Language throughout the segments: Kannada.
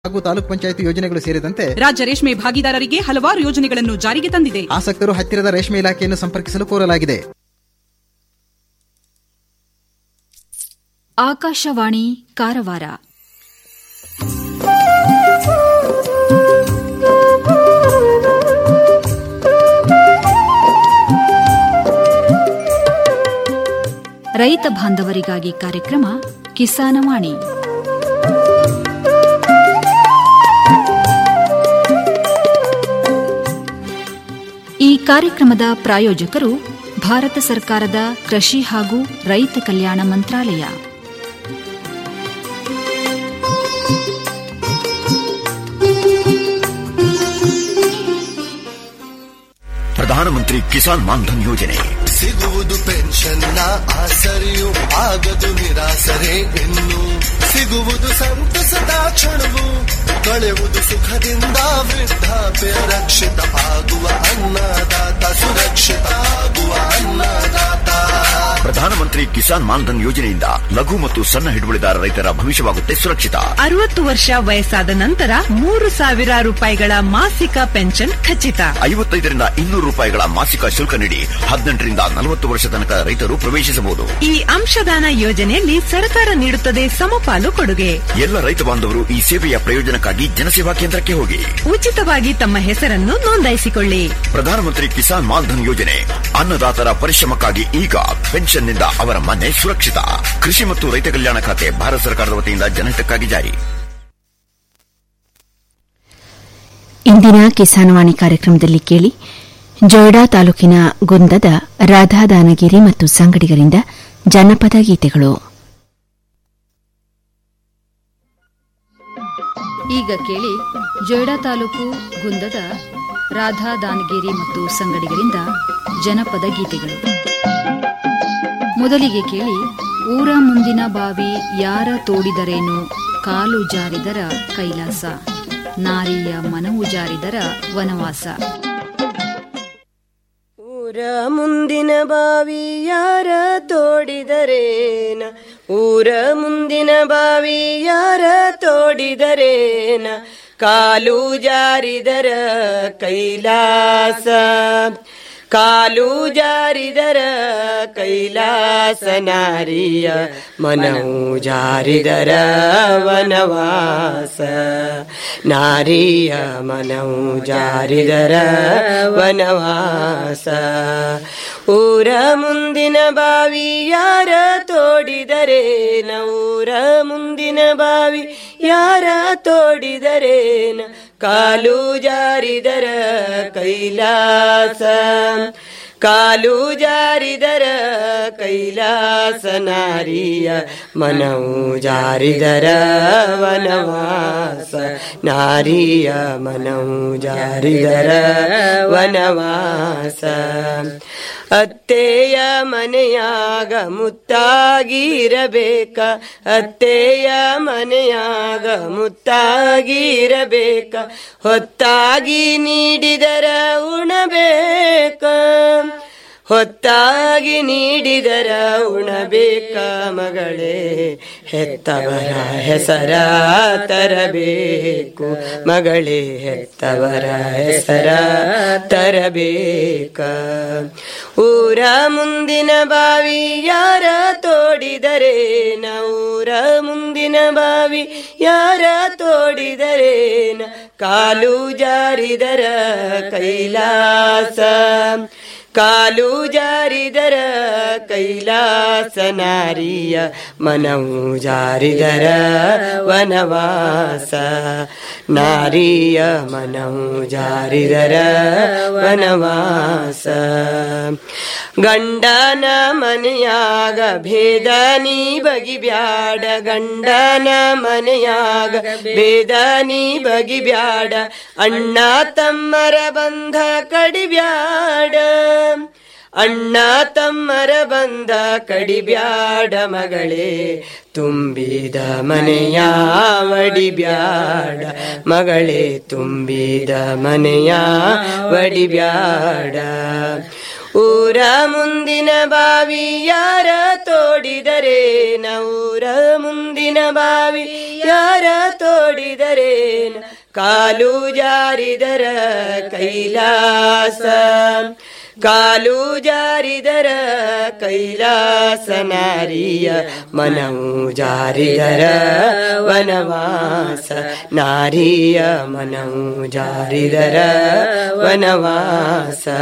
ಹಾಗೂ ತಾಲೂಕ್ ಪಂಚಾಯತ್ ಯೋಜನೆಗಳು ಸೇರಿದಂತೆ ರಾಜ್ಯ ರೇಷ್ಮೆ ಭಾಗಿದಾರರಿಗೆ ಹಲವಾರು ಯೋಜನೆಗಳನ್ನು ಜಾರಿಗೆ ತಂದಿದೆ ಆಸಕ್ತರು ಹತ್ತಿರದ ರೇಷ್ಮೆ ಇಲಾಖೆಯನ್ನು ಸಂಪರ್ಕಿಸಲು ಕೋರಲಾಗಿದೆ ಆಕಾಶವಾಣಿ ಕಾರವಾರ ರೈತ ಬಾಂಧವರಿಗಾಗಿ ಕಾರ್ಯಕ್ರಮ ಕಿಸಾನವಾಣಿ ಈ ಕಾರ್ಯಕ್ರಮದ ಪ್ರಾಯೋಜಕರು ಭಾರತ ಸರ್ಕಾರದ ಕೃಷಿ ಹಾಗೂ ರೈತ ಕಲ್ಯಾಣ ಮಂತ್ರಾಲಯ ಪ್ರಧಾನಮಂತ್ರಿ ಕಿಸಾನ್ ಮಾನ್ಧನ್ ಯೋಜನೆ ಸಿಗುವುದು ಪೆನ್ಷನ್ನ ಆಸರೆಯು ಆಗದು ನಿರಾಸರೆ ಇನ್ನು ಸಿಗುವುದು ಸಂತಸದ ಕ್ಷಣವು ಕಳೆಯುವುದು ಸುಖದಿಂದ ವೃದ್ಧಾಪ್ಯ ರಕ್ಷಿತ ಆಗುವ ಅನ್ನದಾತ ಸುರಕ್ಷಿತ ಆಗುವ ಅನ್ನದಾತ ಪ್ರಧಾನಮಂತ್ರಿ ಕಿಸಾನ್ ಮಾನ್ಧನ್ ಯೋಜನೆಯಿಂದ ಲಘು ಮತ್ತು ಸಣ್ಣ ಹಿಡುವಳಿದಾರ ರೈತರ ಭವಿಷ್ಯವಾಗುತ್ತೆ ಸುರಕ್ಷಿತ ಅರವತ್ತು ವರ್ಷ ವಯಸ್ಸಾದ ನಂತರ ಮೂರು ಸಾವಿರ ರೂಪಾಯಿಗಳ ಮಾಸಿಕ ಪೆನ್ಷನ್ ಖಚಿತ ಐವತ್ತೈದರಿಂದ ಇನ್ನೂರು ರೂಪಾಯಿಗಳ ಮಾಸಿಕ ಶುಲ್ಕ ನೀಡಿ ಹದಿನೆಂಟರಿಂದ ನಲವತ್ತು ವರ್ಷ ತನಕ ರೈತರು ಪ್ರವೇಶಿಸಬಹುದು ಈ ಅಂಶದಾನ ಯೋಜನೆಯಲ್ಲಿ ಸರ್ಕಾರ ನೀಡುತ್ತದೆ ಸಮಪಾಲು ಕೊಡುಗೆ ಎಲ್ಲ ರೈತ ಬಾಂಧವರು ಈ ಸೇವೆಯ ಪ್ರಯೋಜನಕ್ಕಾಗಿ ಜನಸೇವಾ ಕೇಂದ್ರಕ್ಕೆ ಹೋಗಿ ಉಚಿತವಾಗಿ ತಮ್ಮ ಹೆಸರನ್ನು ನೋಂದಾಯಿಸಿಕೊಳ್ಳಿ ಪ್ರಧಾನಮಂತ್ರಿ ಕಿಸಾನ್ ಮಾನ್ಧನ್ ಯೋಜನೆ ಅನ್ನದಾತರ ಪರಿಶ್ರಮಕ್ಕಾಗಿ ಈಗ ಪೆನ್ಷನ್ನಿಂದ ಅವರ ಮನೆ ಸುರಕ್ಷಿತ ಕೃಷಿ ಮತ್ತು ರೈತ ಕಲ್ಯಾಣ ಖಾತೆ ಭಾರತ ಸರ್ಕಾರದ ವತಿಯಿಂದ ಜನಹಿತಕ್ಕಾಗಿ ಜಾರಿ ಇಂದಿನ ಕಿಸಾನವಾಣಿ ಕಾರ್ಯಕ್ರಮದಲ್ಲಿ ಕೇಳಿ ಜೊಯ್ಡಾ ತಾಲೂಕಿನ ಗುಂದದ ರಾಧಾ ದಾನಗಿರಿ ಮತ್ತು ಸಂಗಡಿಗರಿಂದ ಜನಪದ ಗೀತೆಗಳು ಈಗ ಕೇಳಿ ಜೊಯ್ಡಾ ತಾಲೂಕು ಗುಂದದ ರಾಧಾ ದಾನಗಿರಿ ಮತ್ತು ಸಂಗಡಿಗರಿಂದ ಜನಪದ ಗೀತೆಗಳು ಮೊದಲಿಗೆ ಕೇಳಿ ಊರ ಮುಂದಿನ ಬಾವಿ ಯಾರ ತೋಡಿದರೇನು ಕಾಲು ಜಾರಿದರ ಕೈಲಾಸ ನಾರಿಯ ಮನವು ಜಾರಿದರ ವನವಾಸ ಊರ ಮುಂದಿನ ಬಾವಿ ಯಾರ ತೋಡಿದರೇನ ಊರ ಮುಂದಿನ ಬಾವಿ ಯಾರ ತೋಡಿದರೇನ ಕಾಲು ಜಾರಿದರ ಕೈಲಾಸ ಕಾಲು ಜಾರಿದರ ಕೈಲಾಸ ನಾರಿಯ ಮನವು ಜಾರಿದರ ವನವಾಸ ನಾರಿಯ ಮನವು ಜಾರಿದರ ವನವಾಸ ಊರ ಮುಂದಿನ ಬಾವಿ ಯಾರ ತೋಡಿದರೇನ ಊರ ಮುಂದಿನ ಬಾವಿ ಯಾರ ತೋಡಿದರೇನ ಕಾಲು ಜಾರಿದರ ಕೈಲಾಸ ಕಾಲು ಜಾರಿದರ ಕೈಲಾಸ ನಾರಿಯ ಮನವು ಜಾರಿದರ ವನವಾಸ ನಾರಿಯ ಮನವು ಜಾರಿದರ ವನವಾಸ ಅತ್ತೆಯ ಮನೆಯಾಗ ಮುತ್ತಾಗಿರಬೇಕ ಅತ್ತೆಯ ಮನೆಯಾಗ ಮುತ್ತಾಗಿರಬೇಕ ಹೊತ್ತಾಗಿ ನೀಡಿದರ ಉಣಬೇಕ ಹೊತ್ತಾಗಿ ನೀಡಿದರ ಉಣಬೇಕ ಮಗಳೇ ಹೆತ್ತವರ ಹೆಸರ ತರಬೇಕು ಮಗಳೇ ಹೆತ್ತವರ ಹೆಸರ ತರಬೇಕ ಊರ ಮುಂದಿನ ಬಾವಿ ಯಾರ ತೋಡಿದರೇನ ಊರ ಮುಂದಿನ ಬಾವಿ ಯಾರ ತೋಡಿದರೇನ ಕಾಲು ಜಾರಿದರ ಕೈಲಾಸ ಕಾಲು ಜಾರಿದರ ಕೈಲಾಸ ನಾರಿಯ ಮನವು ಜಾರಿದರ ವನವಾಸ ನಾರಿಯ ಮನವು ಜಾರಿದರ ವನವಾಸ ಗಂಡನ ಮನೆಯಾಗ ಭೇದ ನೀ ಬಗಿಬ್ಯಾಡ ಗಂಡನ ಮನೆಯಾಗ ಭೇದ ನೀ ಬಗಿಬ್ಯಾಡ ಅಣ್ಣ ತಮ್ಮರ ಬಂಧ ಕಡಿಬ್ಯಾಡ ಅಣ್ಣ ತಮ್ಮರ ಬಂದ ಕಡಿಬ್ಯಾಡ ಮಗಳೇ ತುಂಬಿದ ಮನೆಯ ವಡಿಬ್ಯಾಡ ಮಗಳೇ ತುಂಬಿದ ಮನೆಯ ವಡಿಬ್ಯಾಡ ಊರ ಮುಂದಿನ ಬಾವಿ ಯಾರ ತೋಡಿದರೇನ ಊರ ಮುಂದಿನ ಬಾವಿ ಯಾರ ತೋಡಿದರೇನ ಕಾಲು ಜಾರಿದರ ಕೈಲಾಸ ಕಾಲು ಜಾರಿದರ ಕೈಲಾಸ ನಾರಿಯ ಮನವು ಜಾರಿದರ ವನವಾಸ ನಾರಿಯ ಮನವು ಜಾರಿದರ ವನವಾಸ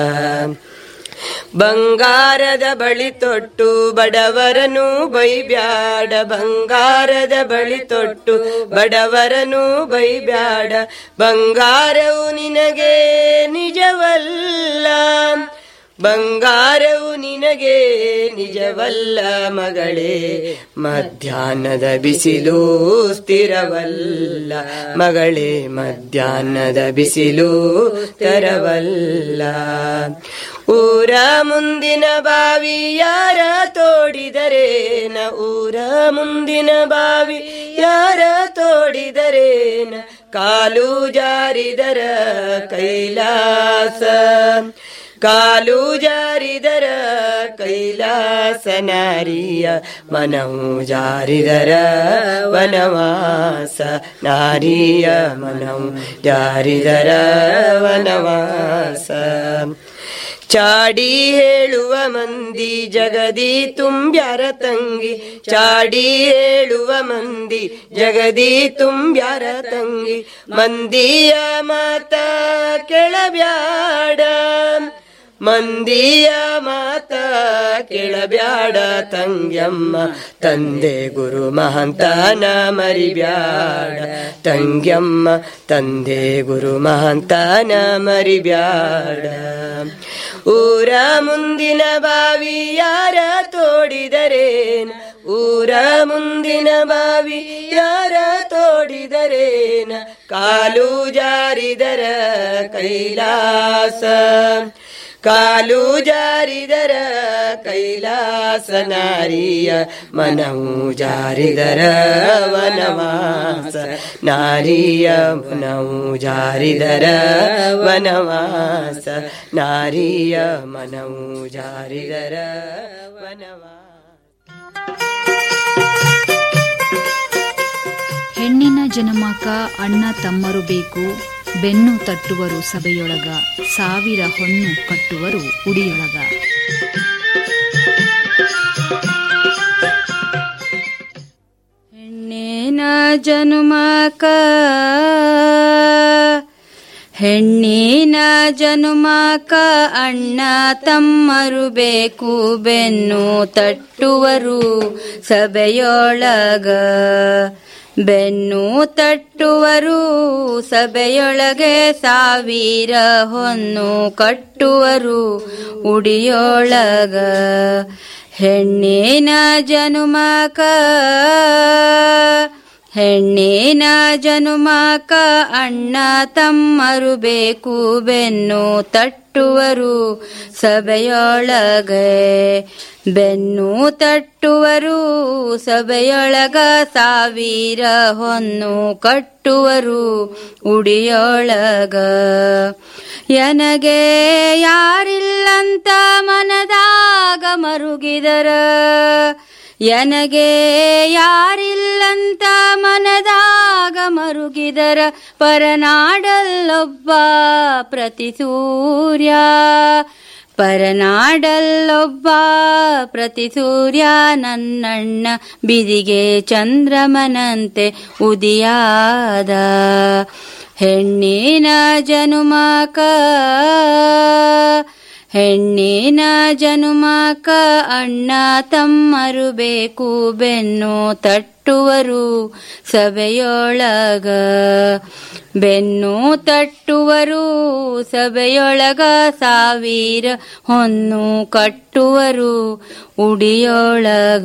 ಬಂಗಾರದ ಬಳಿ ತೊಟ್ಟು ಬಡವರನು ಬೈಬ್ಯಾಡ ಬಂಗಾರದ ಬಳಿ ತೊಟ್ಟು ಬಡವರನು ಬೈಬ್ಯಾಡ ಬಂಗಾರವು ನಿನಗೆ ನಿಜವಲ್ಲ ಬಂಗಾರವು ನಿನಗೆ ನಿಜವಲ್ಲ ಮಗಳೇ ಮಧ್ಯಾಹ್ನದ ಬಿಸಿಲು ಸ್ಥಿರವಲ್ಲ ಮಗಳೇ ಮಧ್ಯಾಹ್ನದ ಬಿಸಿಲು ತರವಲ್ಲ ಊರ ಮುಂದಿನ ಬಾವಿ ಯಾರ ತೋಡಿದರೇನ ಊರ ಮುಂದಿನ ಬಾವಿ ಯಾರ ತೋಡಿದರೇನ ಕಾಲು ಜಾರಿದರ ಕೈಲಾಸ ಕಾಲು ಜಾರಿದರ ಕೈಲಾಸ ನಾರಿಯ ಮನವು ಜಾರಿದರ ವನವಾಸ ನಾರಿಯ ಮನವು ಜಾರಿದರ ವನವಾಸ ಚಾಡಿ ಹೇಳುವ ಮಂದಿ ಜಗದಿ ತುಂಬ್ಯಾರ ತಂಗಿ ಚಾಡಿ ಹೇಳುವ ಮಂದಿ ಜಗದಿ ತುಂಬ್ಯಾರ ತಂಗಿ ಮಂದಿಯ ಮಾತ ಕೆಳಬ್ಯಾಡ ಮಂದಿಯ ಮಾತ ಕೇಳಬ್ಯಾಡ ತಂಗ್ಯಮ್ಮ ತಂದೆ ಗುರು ಮಹಂತನ ಮರಿಬ್ಯಾಡ ತಂಗ್ಯಮ್ಮ ತಂದೆ ಗುರು ಮಹಂತನ ಮರಿಬ್ಯಾಡ ಊರ ಮುಂದಿನ ಬಾವಿ ಯಾರ ತೋಡಿದರೇನ ಊರ ಮುಂದಿನ ಬಾವಿ ಯಾರ ತೋಡಿದರೇನ ಕಾಲು ಜಾರಿದರ ಕೈಲಾಸ ಕಾಲು ಜಾರಿದರ ಕೈಲಾಸ ನಾರಿಯ ಮನವು ಜಾರಿದರ ವನವಾಸ ನಾರಿಯ ಮನವು ಜಾರಿದರ ವನವಾಸ ನಾರಿಯ ಮನವು ಜಾರಿದರ ವನವಾಸ ಹೆಣ್ಣಿನ ಜನ್ಮಕ ಅಣ್ಣ ತಮ್ಮರು ಬೇಕು ಬೆನ್ನು ತಟ್ಟುವರು ಸಭೆಯೊಳಗ ಸಾವಿರ ಹೊನ್ನು ಕಟ್ಟುವರು ಉಡಿಯೊಳಗ ಹೆಣ್ಣಿನ ಜನುಮಕ ಹೆಣ್ಣಿನ ಜನುಮಕ ಅಣ್ಣ ತಮ್ಮರು ಬೇಕು ಬೆನ್ನು ತಟ್ಟುವರು ಸಭೆಯೊಳಗ ಬೆನ್ನು ತಟ್ಟುವರು ಸಭೆಯೊಳಗೆ ಸಾವಿರ ಹೊನ್ನು ಕಟ್ಟುವರು ಉಡಿಯೊಳಗ ಹೆಣ್ಣಿನ ಜನುಮಕ ಹೆಣ್ಣಿನ ಜನುಮಕ ಅಣ್ಣ ತಮ್ಮರು ಬೇಕು ಬೆನ್ನು ತಟ್ಟುವರು ಸಭೆಯೊಳಗೆ ಬೆನ್ನು ತಟ್ಟುವರು ಸಭೆಯೊಳಗ ಸಾವಿರ ಹೊನ್ನು ಕಟ್ಟುವರು ಉಡಿಯೊಳಗ ಎನಗೆ ಯಾರಿಲ್ಲಂತ ಮನದಾಗ ಮರುಗಿದರ ಎನಗೆ ಯಾರಿಲ್ಲಂತ ಮನದಾಗ ಮರುಗಿದರ ಪರನಾಡಲ್ಲೊಬ್ಬ ಪ್ರತಿ ಸೂರ್ಯ ಪರನಾಡಲ್ಲೊಬ್ಬ ಪ್ರತಿ ಸೂರ್ಯ ನನ್ನಣ್ಣ ಬಿದಿಗೆ ಚಂದ್ರಮನಂತೆ ಉದಿಯಾದ ಹೆಣ್ಣಿನ ಜನುಮಕ ಹೆಣ್ಣಿನ ಜನುಮಕ ಅಣ್ಣ ತಮ್ಮರು ಬೇಕು ಬೆನ್ನು ತಟ್ಟುವರು ಸಭೆಯೊಳಗ ಬೆನ್ನು ತಟ್ಟುವರು ಸಭೆಯೊಳಗ ಸಾವಿರ ಹೊನ್ನು ಕಟ್ಟುವರು ಉಡಿಯೊಳಗ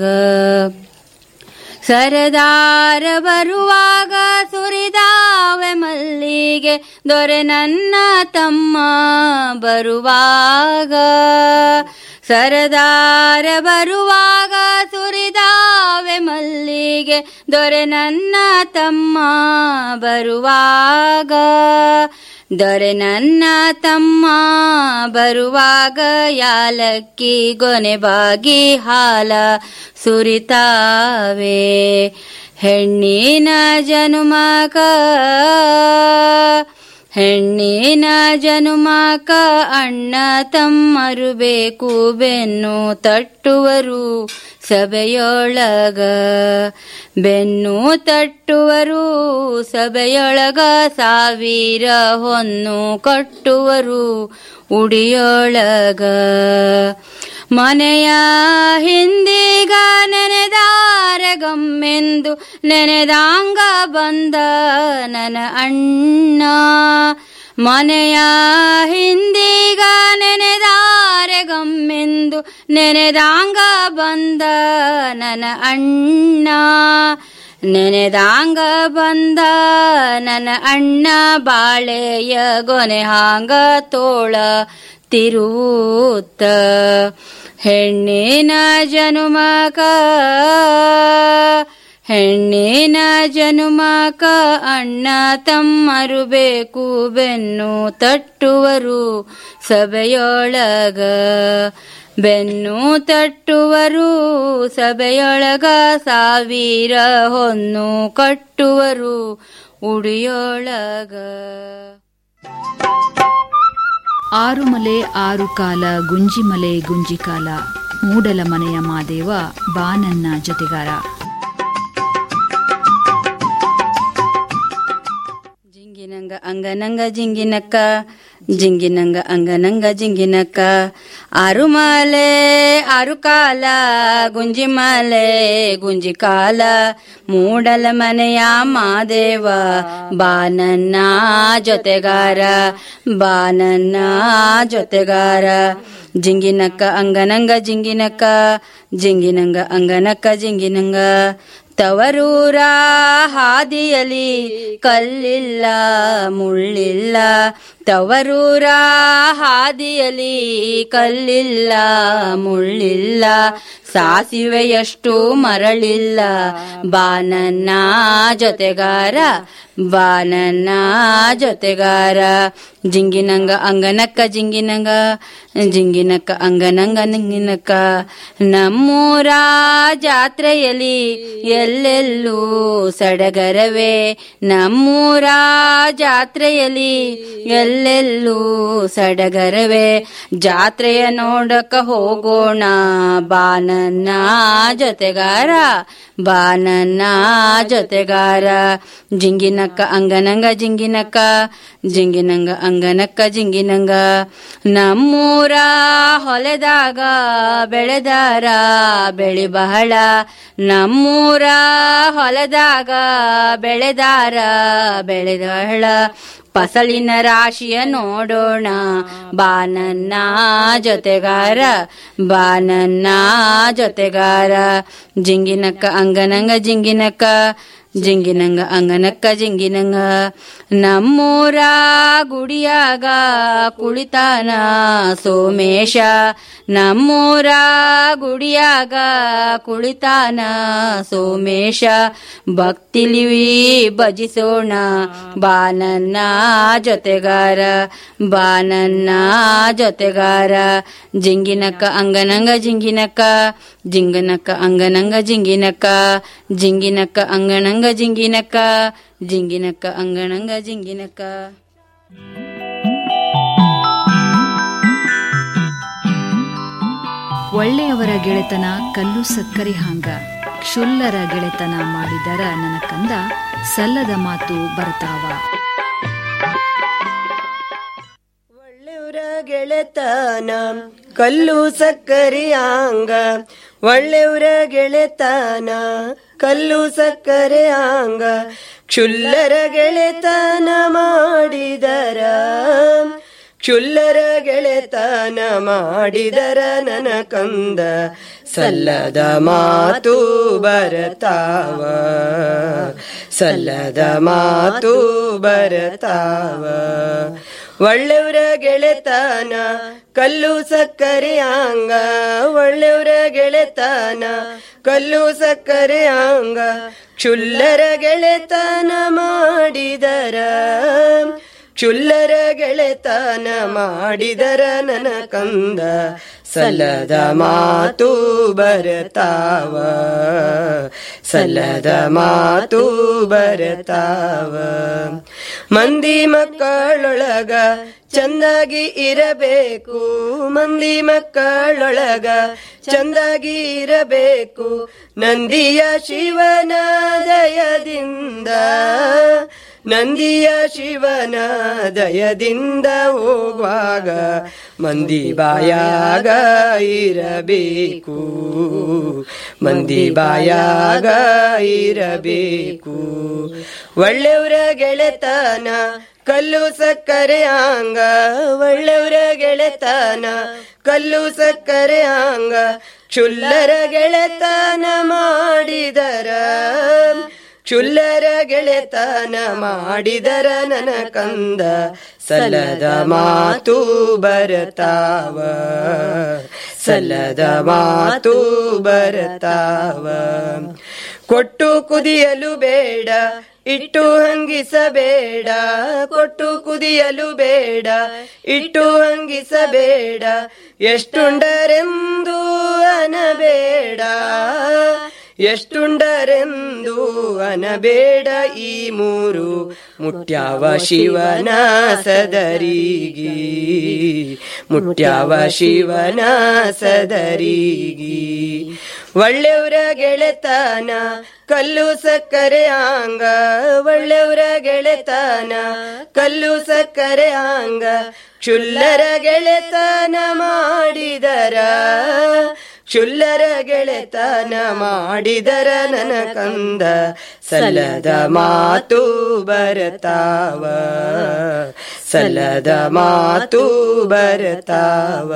ಸರದಾರ ಬರುವಾಗ ಸುರಿದಾವೆ ಮಲ್ಲಿಗೆ ದೊರೆ ನನ್ನ ತಮ್ಮ ಬರುವಾಗ ಸರದಾರ ಬರುವಾಗ ಸುರಿದಾವೆ ಮಲ್ಲಿಗೆ ದೊರೆ ನನ್ನ ತಮ್ಮ ಬರುವಾಗ ದೊರೆ ನನ್ನ ತಮ್ಮ ಬರುವಾಗ ಯಾಲಕ್ಕಿ ಗೊನೆಬಾಗಿ ಹಾಲ ಸುರಿತಾವೆ ಹೆಣ್ಣಿನ ಜನುಮಕ ಹೆಣ್ಣಿನ ಜನುಮಕ ಅಣ್ಣ ತಮ್ಮರು ಬೇಕು ಬೆನ್ನು ತಟ್ಟುವರು ಸಭೆಯೊಳಗ ಬೆನ್ನು ತಟ್ಟುವರು ಸಭೆಯೊಳಗ ಸಾವಿರ ಹೊನ್ನು ಕಟ್ಟುವರು ಉಡಿಯೊಳಗ ಮನೆಯ ಹಿಂದೀಗ ನೆನೆದಾರಗಮ್ಮೆಂದು ನೆನೆದಾಂಗ ಬಂದ ನನ್ನ ಅಣ್ಣ ಮನೆಯ ಹಿಂದೀಗ ನೆನೆದಾರಗಮ್ಮೆಂದು ನೆನೆದಾಂಗ ಬಂದ ನನ್ನ ಅಣ್ಣ ನೆನೆದಾಂಗ ಬಂದ ನನ್ನ ಅಣ್ಣ ಬಾಳೆಯ ಗೊನೆ ಹಾಂಗ ತೋಳ ತಿರುತ್ತ ಹೆಣ್ಣಿನ ಜನುಮಕ ಹೆಣ್ಣಿನ ಜನುಮಕ ಅಣ್ಣ ತಮ್ಮರು ಬೇಕು ಬೆನ್ನು ತಟ್ಟುವರು ಸಭೆಯೊಳಗ ಬೆನ್ನು ತಟ್ಟುವರು ಸಭೆಯೊಳಗ ಸಾವಿರ ಹೊನ್ನು ಕಟ್ಟುವರು ಉಡಿಯೊಳಗ ಆರುಮಲೆ ಆರು ಕಾಲ ಗುಂಜಿಮಲೆ ಗುಂಜಿಕಾಲ ಮೂಡಲ ಮನೆಯ ಮಾದೇವ ಬಾನನ್ನ ಜೊತೆಗಾರ ಜಿಂಗಿನಂಗ ಅಂಗನಂಗ ಜಿಂಗಿನಕ್ಕ ಜಿಂಗಿನಂಗ ಅಂಗನಂಗ ಜಿಂಗಿನಕ್ಕ ಆರು ಮಾಲೆ ಆರು ಕಾಲ ಗುಂಜಿ ಮಾಲೆ ಗುಂಜಿ ಕಾಲ ಮೂಡಲ ಮನೆಯ ಮಾದೇವ ಬಾನನ್ನ ಜೊತೆಗಾರ ಬಾನನ್ನ ಜೊತೆಗಾರ ಜಿಂಗಿನಕ್ಕ ಅಂಗನಂಗ ಜಿಂಗಿನಕ್ಕ ಜಿಂಗಿನಂಗ ಅಂಗನಕ್ಕ ಜಿಂಗಿನಂಗ ತವರೂರ ಹಾದಿಯಲಿ ಕಲ್ಲಿಲ್ಲ ಮುಳ್ಳಿಲ್ಲ ತವರೂರ ಹಾದಿಯಲಿ ಕಲ್ಲಿಲ್ಲ ಮುಳ್ಳಿಲ್ಲ ಸಾಸಿವೆಯಷ್ಟು ಮರಳಿಲ್ಲ ಬಾನನ್ನ ಜೊತೆಗಾರ ಬಾನನ್ನ ಜೊತೆಗಾರ ಜಿಂಗಿನಂಗ ಅಂಗನಕ್ಕ ಜಿಂಗಿನಂಗ ಜಿಂಗಿನಕ್ಕ ಅಂಗನಂಗ ನಿಂಗಿನಕ್ಕ ನಮ್ಮೂರ ಜಾತ್ರೆಯಲ್ಲಿ ಎಲ್ಲೆಲ್ಲೂ ಸಡಗರವೇ ನಮ್ಮೂರ ಜಾತ್ರೆಯಲ್ಲಿ ಎಲ್ಲೆಲ್ಲೂ ಸಡಗರವೇ ಜಾತ್ರೆಯ ನೋಡಕ ಹೋಗೋಣ ಬಾನನ್ನ ಜೊತೆಗಾರ ಬಾನನ್ನ ಜೊತೆಗಾರ ಜಿಂಗಿನಕ್ಕ ಅಂಗನಂಗ ಜಿಂಗಿನಕ್ಕ ಜಿಂಗಿನಂಗ ಅಂಗನಕ್ಕ ಜಿಂಗಿನಂಗ ನಮ್ಮೂರ ಹೊಲೆದಾಗ ಬೆಳೆದಾರ ಬೆಳಿ ಬಹಳ ನಮ್ಮೂರ ಹೊಲದಾಗ ಬೆಳೆದಾರ ಬೆಳೆದ ಬಹಳ ಫಸಲಿನ ರಾಶಿಯ ನೋಡೋಣ ಬಾನನ್ನ ಜೊತೆಗಾರ ಬಾನನ್ನ ಜೊತೆಗಾರ ಜಿಂಗಿನಕ್ಕ ಅಂಗನಂಗ ಜಿಂಗಿನಕ್ಕ ಜಿಂಗಿನಂಗ ಅಂಗನಕ್ಕ ಜಿಂಗಿನಂಗ ನಮ್ಮೂರ ಗುಡಿಯಾಗ ಕುಳಿತಾನ ಸೋಮೇಶ ನಮ್ಮೂರ ಗುಡಿಯಾಗ ಕುಳಿತಾನ ಸೋಮೇಶ ಭಕ್ತಿಲಿವಿ ಭಜಿಸೋಣ ಬಾನನ್ನ ಜೊತೆಗಾರ ಬಾನನ್ನ ಜೊತೆಗಾರ ಜಿಂಗಿನಕ್ಕ ಅಂಗನಂಗ ಜಿಂಗಿನಕ್ಕ ಜಿಂಗನಕ್ಕ ಅಂಗನಂಗ ಜಿಂಗಿನಕ್ಕ ಜಿಂಗಿನಕ್ಕ ಅಂಗನಂಗ ಜಿಂಗಿನಕ್ಕ ಜಿಂಗಿನಕ್ಕ ಅಂಗನಂಗ ಜಿಂಗಿನಕ್ಕ ಒಳ್ಳೆಯವರ ಗೆಳೆತನ ಕಲ್ಲು ಸಕ್ಕರೆ ಹಾಂಗ ಕ್ಷುಲ್ಲರ ಗೆಳೆತನ ಮಾಡಿದರ ನನ್ನ ಕಂದ ಸಲ್ಲದ ಮಾತು ಬರ್ತಾವ ಒಳ್ಳೆಯವರ ಗೆಳೆತನ ಕಲ್ಲು ಸಕ್ಕರೆಯಾಂಗ ಒಳ್ಳೆಯವರ ಗೆಳೆತನ ಕಲ್ಲು ಸಕ್ಕರೆಯಾಂಗ ಕ್ಷುಲ್ಲರ ಗೆಳೆತನ ಮಾಡಿದರ ಕ್ಷುಲ್ಲರ ಗೆಳೆತನ ಮಾಡಿದರ ನನ ಕಂದ ಸಲ್ಲದ ಮಾತು ಬರತಾವ ಸಲ್ಲದ ಮಾತು ಬರತಾವ ಒಳ್ಳೆಯವರ ಗೆಳೆತನ ಕಲ್ಲು ಸಕ್ಕರೆಯಾಂಗ ಒಳ್ಳೆಯವರ ಗೆಳೆತನ ಕಲ್ಲು ಸಕ್ಕರೆಯಾಂಗ ಕ್ಷುಲ್ಲರ ಗೆಳೆತನ ಮಾಡಿದರ ಕ್ಷುಲ್ಲರ ಗೆಳೆತನ ಮಾಡಿದರ ನನ ಕಂದ ಸಲ್ಲದ ಮಾತು ಬರತಾವ ಸಲ್ಲದ ಮಾತು ಬರತಾವ ಮಂದಿ ಮಕ್ಕಳೊಳಗ ಚಂದಾಗಿ ಇರಬೇಕು ಮಂದಿ ಮಕ್ಕಳೊಳಗ ಚಂದಾಗಿ ಇರಬೇಕು ನಂದಿಯ ಶಿವನ ದಯದಿಂದ ನಂದಿಯ ಶಿವನ ದಯದಿಂದ ಹೋಗುವಾಗ ಮಂದಿ ಬಾಯಾಗ ಇರಬೇಕು ಮಂದಿ ಬಾಯಾಗ ಇರಬೇಕು ಒಳ್ಳೆಯವರ ಗೆಳೆತನ ಕಲ್ಲು ಸಕ್ಕರೆ ಆಂಗ ಒಳ್ಳೆಯವರ ಗೆಳೆತನ ಕಲ್ಲು ಸಕ್ಕರೆ ಆಂಗ ಕ್ಷುಲ್ಲರ ಗೆಳೆತನ ಮಾಡಿದರ ಕ್ಷುಲ್ಲರ ಗೆಳೆತನ ಮಾಡಿದರ ನನ ಕಂದ ಸಲ್ಲದ ಮಾತು ಬರತಾವ ಸಲ್ಲದ ಮಾತು ಬರತಾವ ಕೊಟ್ಟು ಕುದಿಯಲು ಬೇಡ ಇಟ್ಟು ಹಂಗಿಸಬೇಡ ಕೊಟ್ಟು ಕುದಿಯಲು ಬೇಡ ಇಟ್ಟು ಹಂಗಿಸಬೇಡ ಎಷ್ಟುಂಡರೆಂದು ಅನಬೇಡ ಎಷ್ಟುಂಡರೆಂದು ಅನಬೇಡ ಈ ಮೂರು ಮುಟ್ಯಾವ ಶಿವನ ಸದರಿಗಿ ಮುಟ್ಯಾವ ಶಿವನ ಸದರಿಗಿ ಒಳ್ಳೆಯವರ ಗೆಳೆತನ ಕಲ್ಲು ಸಕ್ಕರೆ ಆಂಗ ಒಳ್ಳೆಯವರ ಗೆಳೆತನ ಕಲ್ಲು ಸಕ್ಕರೆ ಆಂಗ ಕ್ಷುಲ್ಲರ ಗೆಳೆತನ ಮಾಡಿದರ ಕ್ಷುಲ್ಲರ ಗೆಳೆತನ ಮಾಡಿದರ ನನ ಕಂದ ಸಲ್ಲದ ಮಾತು ಬರತಾವ ಸಲ್ಲದ ಮಾತು ಬರತಾವ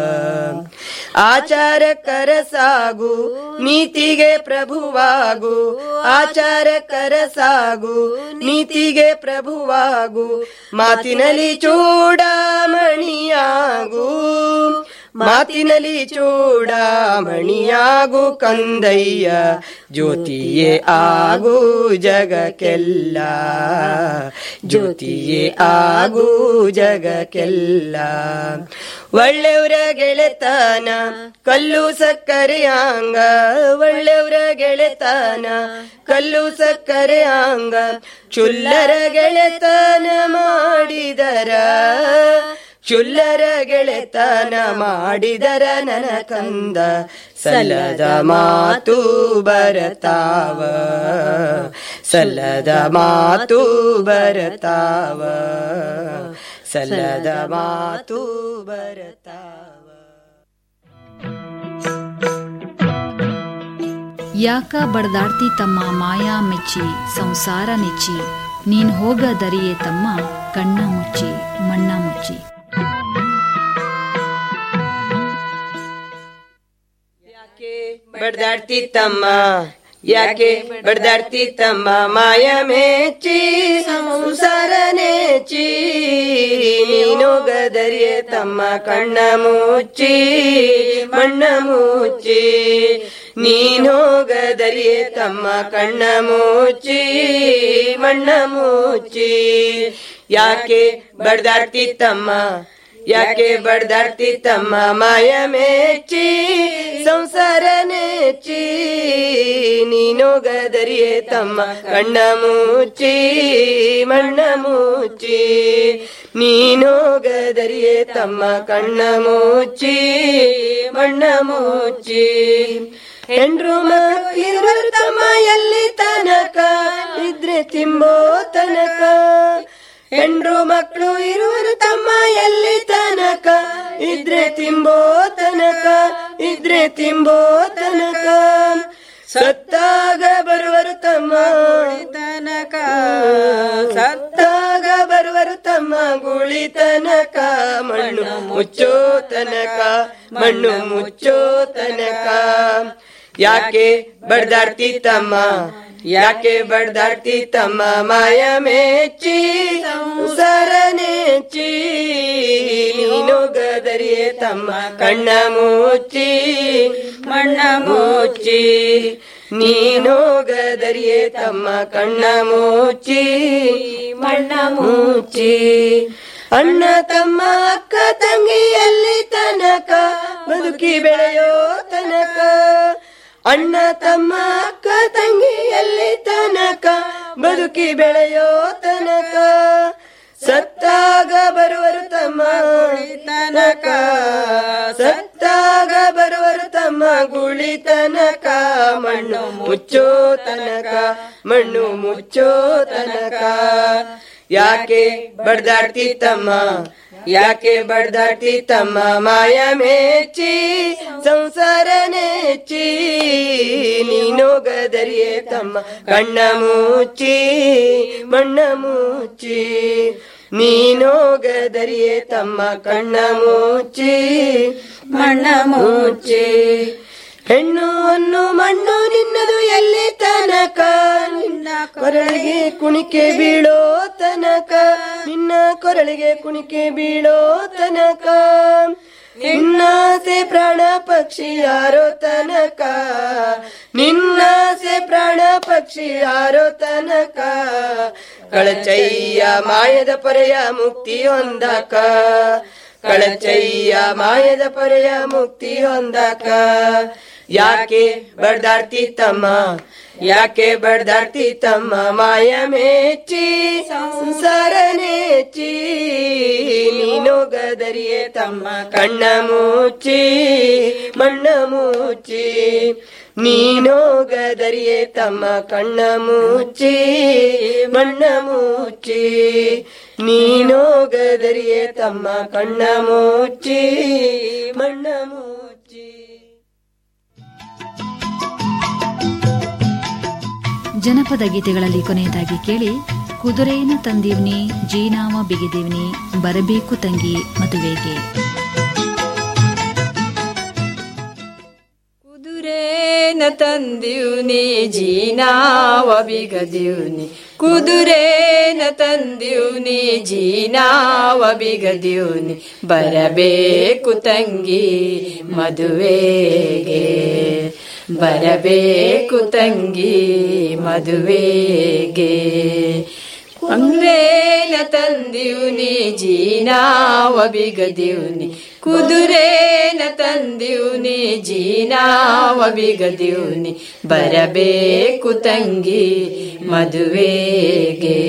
ಆಚಾರಕರ ಸಾಗು ನೀತಿಗೆ ಪ್ರಭುವಾಗು ಆಚಾರಕರ ಸಾಗು ನೀತಿಗೆ ಪ್ರಭುವಾಗು ಮಾತಿನಲ್ಲಿ ಚೂಡಾಮಣಿಯಾಗು ಮಾತಿನಲ್ಲಿ ಚೂಡಾಮಣಿಯಾಗು ಕಂದಯ್ಯ ಜ್ಯೋತಿಯೇ ಆಗು ಜಗಕ್ಕೆಲ್ಲ ಜ್ಯೋತಿಯೇ ಆಗು ಜಗಕ್ಕೆಲ್ಲ ಒಳ್ಳೆಯವರ ಗೆಳೆತನ ಕಲ್ಲು ಸಕ್ಕರೆ ಆಂಗ ಒಳ್ಳೆಯವರ ಗೆಳೆತನ ಕಲ್ಲು ಸಕ್ಕರೆ ಆಂಗ ಚುಲ್ಲರ ಗೆಳೆತನ ಮಾಡಿದರ ಚುಲ್ಲರ ಗೆಳೆತನ ಮಾಡಿದರ ನನ ಕಂದ ಸಲ್ಲದ ಮಾತು ಬರತಾವ ಸಲ್ಲದ ಮಾತು ಬರತಾವ ಸಲ್ಲದ ಮಾತು ಬರತಾವ ಯಾಕ ಬಡದಾಡ್ತಿ ತಮ್ಮ ಮಾಯಾ ಮೆಚ್ಚಿ ಸಂಸಾರ ನೆಚ್ಚಿ ನೀನ್ ಹೋಗ ದರಿಯೇ ತಮ್ಮ ಕಣ್ಣ ಮುಚ್ಚಿ ಮಣ್ಣ ಮುಚ್ಚಿ ಬಡ್ದಾಡ್ತಿ ತಮ್ಮ ಯಾಕೆ ಬಡ್ದಾಡ್ತಿ ತಮ್ಮ ಮಾಯ ಮೇಚಿ ಸಂಸಾರ ನೆಚ್ಚಿ ನೀನು ಗದರಿಯ ತಮ್ಮ ಕಣ್ಣ ಮುಚ್ಚಿ ಮಣ್ಣ ಮುಚ್ಚಿ ನೀನು ಗದರಿಯ ತಮ್ಮ ಕಣ್ಣ ಮುಚ್ಚಿ ಮಣ್ಣ ಮುಚ್ಚಿ ಯಾಕೆ ಬಡ್ದಾಡ್ತಿ ತಮ್ಮ ಯಾಕೆ ಬಡ್ದಾಡ್ತಿ ತಮ್ಮ ಮಾಯ ಮೇಚ್ಚಿ ಸಂಸಾರ ನೆಚ್ಚಿ ನೀನು ಗದರಿಯೇ ತಮ್ಮ ಕಣ್ಣ ಮುಚ್ಚಿ ಮಣ್ಣ ಮುಚ್ಚಿ ನೀನು ಗದರಿಯೇ ತಮ್ಮ ಕಣ್ಣ ಮುಚ್ಚಿ ಮಣ್ಣ ಮುಚ್ಚಿ ಹೆಂಡ್ರು ಮಕ್ಕಳಿರು ತಮ್ಮ ಎಲ್ಲಿ ತನಕ ಇದ್ರೆ ತಿಂಬೋ ತನಕ ಹೆಂಡ್ರು ಮಕ್ಕಳು ಇರುವರು ತಮ್ಮ ಎಲ್ಲಿ ತನಕ ಇದ್ರೆ ತಿಂಬೋ ತನಕ ಇದ್ರೆ ತಿಂಬೋ ತನಕ ಸತ್ತಾಗ ಬರುವರು ತಮ್ಮ ತನಕ ಸತ್ತಾಗ ಬರುವರು ತಮ್ಮ ಗುಳಿ ತನಕ ಮಣ್ಣು ಮುಚ್ಚೋ ತನಕ ಮಣ್ಣು ಮುಚ್ಚೋ ತನಕ ಯಾಕೆ ಬಡ್ದಾಡ್ತಿ ತಮ್ಮ ಯಾಕೆ ಬಡ್ದಾಡ್ತಿ ತಮ್ಮ ಮಾಯ ಮೇಚ್ಚಿ ಸಂಸಾರ ನೆಚ್ಚಿ ನೀನು ಗದರಿಯೇ ತಮ್ಮ ಕಣ್ಣ ಮುಚ್ಚಿ ಮಣ್ಣ ಮುಚ್ಚಿ ನೀನು ಗದರಿಯೇ ತಮ್ಮ ಕಣ್ಣ ಮುಚ್ಚಿ ಮಣ್ಣ ಮುಚ್ಚಿ ಅಣ್ಣ ತಮ್ಮ ಅಕ್ಕ ತಂಗಿ ಎಲ್ಲಿ ತನಕ ಬದುಕಿ ಬೆಳೆಯೋ ತನಕ ಅಣ್ಣ ತಮ್ಮ ಅಕ್ಕ ತಂಗಿ ಎಲ್ಲಿ ತನಕ ಬದುಕಿ ಬೆಳೆಯೋ ತನಕ ಸತ್ತಾಗ ಬರುವರು ತಮ್ಮ ಗುಳಿ ತನಕ ಸತ್ತಾಗ ಬರುವರು ತಮ್ಮ ಗುಳಿ ತನಕ ಮಣ್ಣು ಮುಚ್ಚೋ ತನಕ ಮಣ್ಣು ಮುಚ್ಚೋ ತನಕ ಯಾಕೆ ಬಡ್ದಾಡ್ತಿ ತಮ್ಮ ಯಾಕೆ ಬಡ್ದಾಡ್ತಿ ತಮ್ಮ ಮಾಯ ಮೇಚಿ ಸಂಸಾರ ನೆಚ್ಚಿ ನೀನೋಗದರಿಯೇ ತಮ್ಮ ಕಣ್ಣ ಮುಚ್ಚಿ ಮಣ್ಣ ಮುಚ್ಚಿ ನೀನೋಗದರಿಯೇ ತಮ್ಮ ಕಣ್ಣ ಮುಚ್ಚಿ ಮಣ್ಣ ಮುಚ್ಚಿ ಹೆಣ್ಣು ಅನ್ನು ಮಣ್ಣು ನಿನ್ನದು ಎಲ್ಲಿ ತನಕ ನಿನ್ನ ಕೊರಳಿಗೆ ಕುಣಿಕೆ ಬೀಳೋ ತನಕ ನಿನ್ನ ಕೊರಳಿಗೆ ಕುಣಿಕೆ ಬೀಳೋ ತನಕ ನಿನ್ನಾಸೆ ಪ್ರಾಣ ಪಕ್ಷಿ ಯಾರೋ ತನಕ ನಿನ್ನಾಸೆ ಪ್ರಾಣ ಪಕ್ಷಿ ಯಾರೋ ತನಕ ಕಳಚಯ್ಯ ಮಾಯದ ಪರೆಯ ಮುಕ್ತಿ ಹೊಂದಕ ಕಳಚಯ್ಯ ಮಾಯದ ಪರೆಯ ಮುಕ್ತಿ ಹೊಂದಕ ಯಾಕೆ ಬಡ್ದಾಡ್ತಿ ತಮ್ಮ ಯಾಕೆ ಬಡ್ದಾಡ್ತಿ ತಮ್ಮ ಮಾಯ ಮೇಚಿ ಸಂಸಾರ ನೆಚ್ಚಿ ನೀನೋಗದರಿಯೇ ತಮ್ಮ ಕಣ್ಣ ಮುಚ್ಚಿ ಮಣ್ಣ ಮುಚ್ಚಿ ನೀನೋಗದರಿಯೇ ತಮ್ಮ ಕಣ್ಣ ಮುಚ್ಚಿ ಮಣ್ಣ ಮುಚ್ಚಿ ನೀನೋಗದರಿಯೇ ತಮ್ಮ ಕಣ್ಣ ಮುಚ್ಚಿ ಮಣ್ಣ ಮುಚ್ಚಿ ಜನಪದ ಗೀತೆಗಳಲ್ಲಿ ಕೊನೆಯದಾಗಿ ಕೇಳಿ ಕುದುರೇನ ತಂದೀವ್ನಿ ಜೀನಾವ ಬಿಗಿದೀವ್ನಿ ಬರಬೇಕು ತಂಗಿ ಮದುವೆಗೆ ಕುದುರೇನ ತಂದಿವ್ನಿ ಜೀನಾವ ಬಿಗದಿವ್ನಿ ಕುದುರೇನ ತಂದಿವ್ನಿ ಜೀನಾವ ಬಿಗದಿವ್ನಿ ಬರಬೇಕು ತಂಗಿ ಮದುವೆಗೆ ಬರಬೇಕು ತಂಗಿ ಮದುವೆಗೆ ಕುದುರೇನ ತಂದಿವ್ನಿ ಜೀನಾವ ಬಿಗದಿವ್ನಿ ಕುದುರೇನ ತಂದಿವ್ನಿ ಜೀನಾವ ಬಿಗದಿವ್ನಿ ಬರಬೇಕು ತಂಗಿ ಮದುವೆಗೆ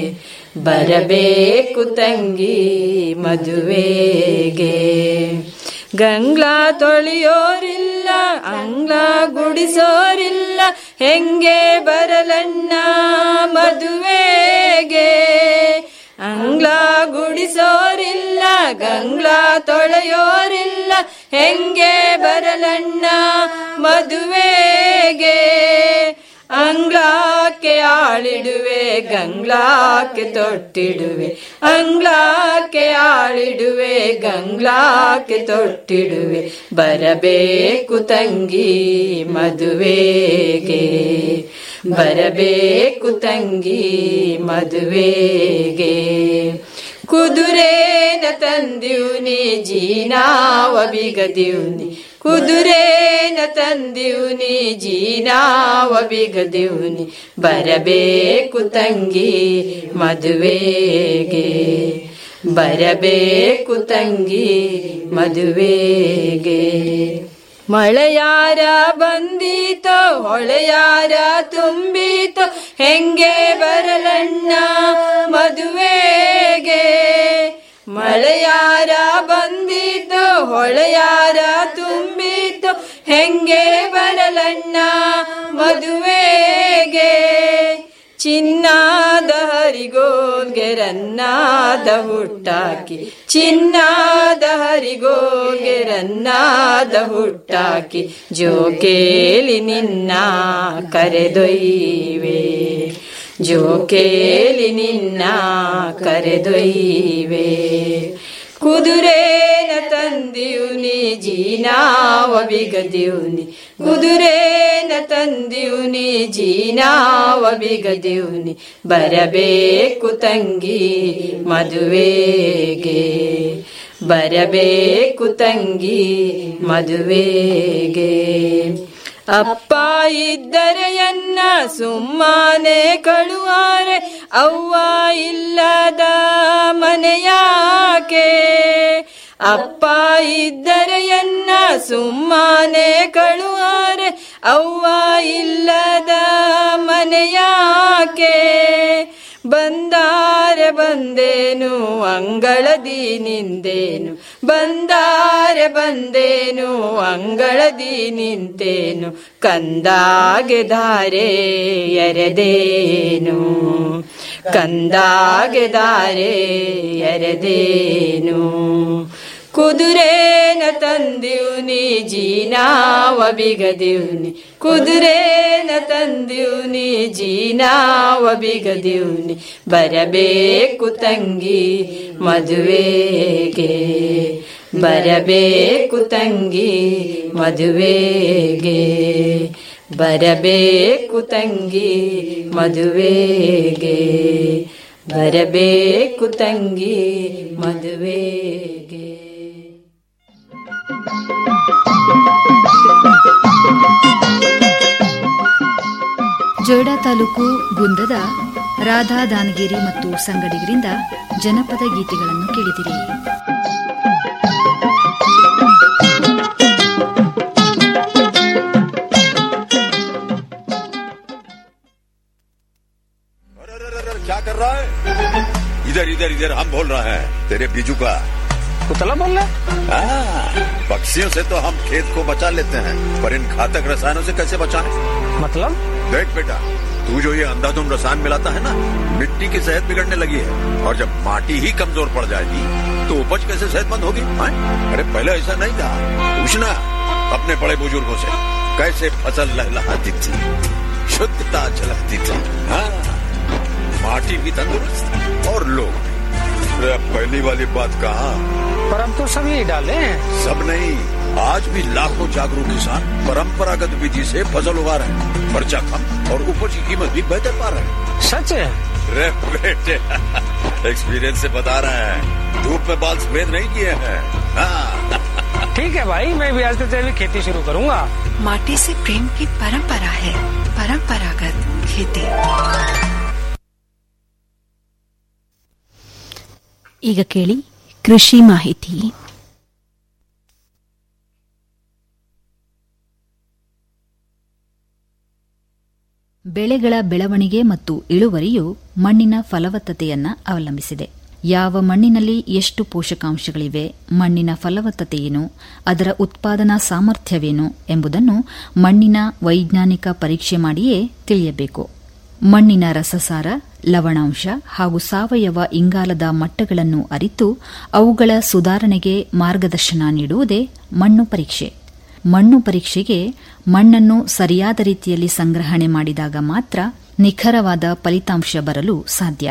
ಬರಬೇಕು ತಂಗಿ ಮದುವೆಗೆ ಗಂಗ್ಲಾ ತೊಳೆಯೋರಿಲ್ಲ ಅಂಗ್ಲ ಗುಡಿಸೋರಿಲ್ಲ ಹೆಂಗೆ ಬರಲಣ್ಣ ಮದುವೆಗೆ ಅಂಗ್ಲ ಗುಡಿಸೋರಿಲ್ಲ ಗಂಗ್ಲ ತೊಳೆಯೋರಿಲ್ಲ ಹೆಂಗೆ ಬರಲಣ್ಣ ಮದುವೆಗೆ ಅಂಗ್ಲಾಕ್ಕೆ ಆಳಿಡುವೆ ಗಂಗ್ಲಾಕ್ಕೆ ತೊಟ್ಟಿಡುವೆ ಅಂಗ್ಲಾಕ್ಕೆ ಆಳಿಡುವೆ ಗಂಗ್ಲಾಕ್ಕೆ ತೊಟ್ಟಿಡುವೆ ಬರಬೇಕು ತಂಗಿ ಮದುವೆಗೆ ಬರಬೇಕು ತಂಗಿ ಮದುವೆಗೆ ಕುದುರೇನ ತಂದಿವ್ನಿ ಜೀನಾವ ಬಿಗದಿವ್ನಿ ಕುದುರೇನ ತಂದಿವ್ನಿ ಜೀನಾವ ಬಿಗದಿವ್ನಿ ಬರಬೇಕು ತಂಗಿ ಮದುವೆಗೆ ಬರಬೇಕು ತಂಗಿ ಮದುವೆಗೆ ಮಳೆಯಾರ ಬಂದೀತೋ ಹೊಳೆಯಾರ ತುಂಬೀತೋ ಹೆಂಗೆ ಬರಲಣ್ಣ ಮದುವೆಗೆ ಮಳೆಯಾರ ಬಂದಿದ್ದು ಹೊಳೆಯಾರ ತುಂಬಿದ್ದು ಹೆಂಗೆ ಬರಲಣ್ಣ ಮದುವೆಗೆ ಚಿನ್ನಾದ ಹರಿಗೋಲ್ಗೆ ರನ್ನಾದ ಹುಟ್ಟಾಕಿ ಚಿನ್ನಾದ ಹರಿಗೋಲ್ಗೆ ರನ್ನಾದ ಹುಟ್ಟಾಕಿ ಜೋಕೇಲಿ ನಿನ್ನ ಕರೆದೊಯ್ವೆ ಜೋಕೇಲಿ ನಿನ್ನ ಕರೆದೊಯ್ವೆ ಕುದುರೇನ ತಂದಿವ್ನಿ ಜೀನಾವ ಬಿಗದಿವ್ನಿ ಕುದುರೇನ ತಂದಿವ್ನಿ ಜೀನಾವ ಬಿಗದಿವ್ನಿ ಬರಬೇಕು ತಂಗಿ ಮದುವೆಗೆ ಬರಬೇಕು ತಂಗಿ ಮದುವೆಗೆ ಅಪ್ಪ ಇದ್ದರೆ ಎನ್ನ ಸುಮ್ಮನೆ ಕಳುವಾರೆ ಅವ್ವ ಇಲ್ಲದ ಮನೆಯಾಗೆ ಯಾಕೆ ಅಪ್ಪ ಇದ್ದರೆ ಎನ್ನ ಸುಮ್ಮನೆ ಕಳುವಾರೆ ಅವ್ವ ಇಲ್ಲದ ಮನೆಯಾಕೆ ಬಂದಾರೆ ಬಂದೇನು ಅಂಗಳದಿ ನಿಂದೇನು ಬಂದಾರೆ ಬಂದೇನು ಅಂಗಳದಿ ನಿಂತೇನು ಕಂದಾಗೆ ಧಾರೆ ಎರೆದೇನು ಕಂದಾಗೆ ಧಾರೆ ಎರೆದೇನು ಕುದುರೇನ ತಂದಿವ್ನಿ ಜೀನಾವ ಬಿಗದಿವ್ನಿ ಕುದುರೇನ ತಂದಿವ್ನಿ ಜೀನಾವ ಬಿಗದಿವ್ನಿ ಬರಬೇಕು ತಂಗಿ ಮದುವೆಗೆ ಬರಬೇಕು ತಂಗಿ ಮದುವೆಗೆ ಬರಬೇಕು ತಂಗಿ ಮದುವೆಗೆ ಬರಬೇಕು ತಂಗಿ ಮದುವೆಗೆ ಜೊಯ್ಡಾ ತಾಲೂಕು ಗುಂದದ ರಾಧಾ ದಾನಗಿರಿ ಮತ್ತು ಸಂಗಡಿಗರಿಂದ ಜನಪದ ಗೀತೆಗಳನ್ನು ಕೇಳಿದಿರಿ क्या कर रहा है इधर इधर इधर हम बोल रहे हैं तेरे बीजू का कुतला बोल रहा हाँ, पक्षियों से तो हम खेत को बचा लेते हैं पर इन घातक रसायनों से कैसे बचाएं? मतलब देख बेटा तू जो ये अंधाधुंध रसायन मिलाता है ना मिट्टी की सेहत बिगड़ने लगी है और जब माटी ही कमजोर पड़ जाएगी तो उपज कैसे सेहतमंद होगी हाँ? अरे पहले ऐसा नहीं था पूछना अपने बड़े बुजुर्गों से कैसे फसल लहलहाती थी शुद्धता झलकती थी हाँ माटी भी तंदुरुस्त और लोग भी। अरे अब पहली वाली बात कहा पर अब तो सब यही डाले हैं सब नहीं आज भी लाखों जागरूक किसान परंपरागत विधि से फसल उगा रहे हैं खर्चा कम और उपज की कीमत भी बेहतर पा रहे हैं सच है रे बेटे एक्सपीरियंस से बता रहे हैं धूप में बाल सफेद नहीं किए हैं हाँ, ठीक है भाई मैं भी आज से तेरी खेती शुरू करूंगा माटी से प्रेम की परंपरा है परंपरागत खेती ಈಗ ಕೇಳಿ ಕೃಷಿ ಮಾಹಿತಿ ಬೆಳೆಗಳ ಬೆಳವಣಿಗೆ ಮತ್ತು ಇಳುವರಿಯು ಮಣ್ಣಿನ ಫಲವತ್ತತೆಯನ್ನ ಅವಲಂಬಿಸಿದೆ ಯಾವ ಮಣ್ಣಿನಲ್ಲಿ ಎಷ್ಟು ಪೋಷಕಾಂಶಗಳಿವೆ ಮಣ್ಣಿನ ಫಲವತ್ತತೆಯೇನು ಅದರ ಉತ್ಪಾದನಾ ಸಾಮರ್ಥ್ಯವೇನು ಎಂಬುದನ್ನು ಮಣ್ಣಿನ ವೈಜ್ಞಾನಿಕ ಪರೀಕ್ಷೆ ಮಾಡಿಯೇ ತಿಳಿಯಬೇಕು ಮಣ್ಣಿನ ರಸಸಾರ ಲವಣಾಂಶ ಹಾಗೂ ಸಾವಯವ ಇಂಗಾಲದ ಮಟ್ಟಗಳನ್ನು ಅರಿತು ಅವುಗಳ ಸುಧಾರಣೆಗೆ ಮಾರ್ಗದರ್ಶನ ನೀಡುವುದೇ ಮಣ್ಣು ಪರೀಕ್ಷೆ ಮಣ್ಣು ಪರೀಕ್ಷೆಗೆ ಮಣ್ಣನ್ನು ಸರಿಯಾದ ರೀತಿಯಲ್ಲಿ ಸಂಗ್ರಹಣೆ ಮಾಡಿದಾಗ ಮಾತ್ರ ನಿಖರವಾದ ಫಲಿತಾಂಶ ಬರಲು ಸಾಧ್ಯ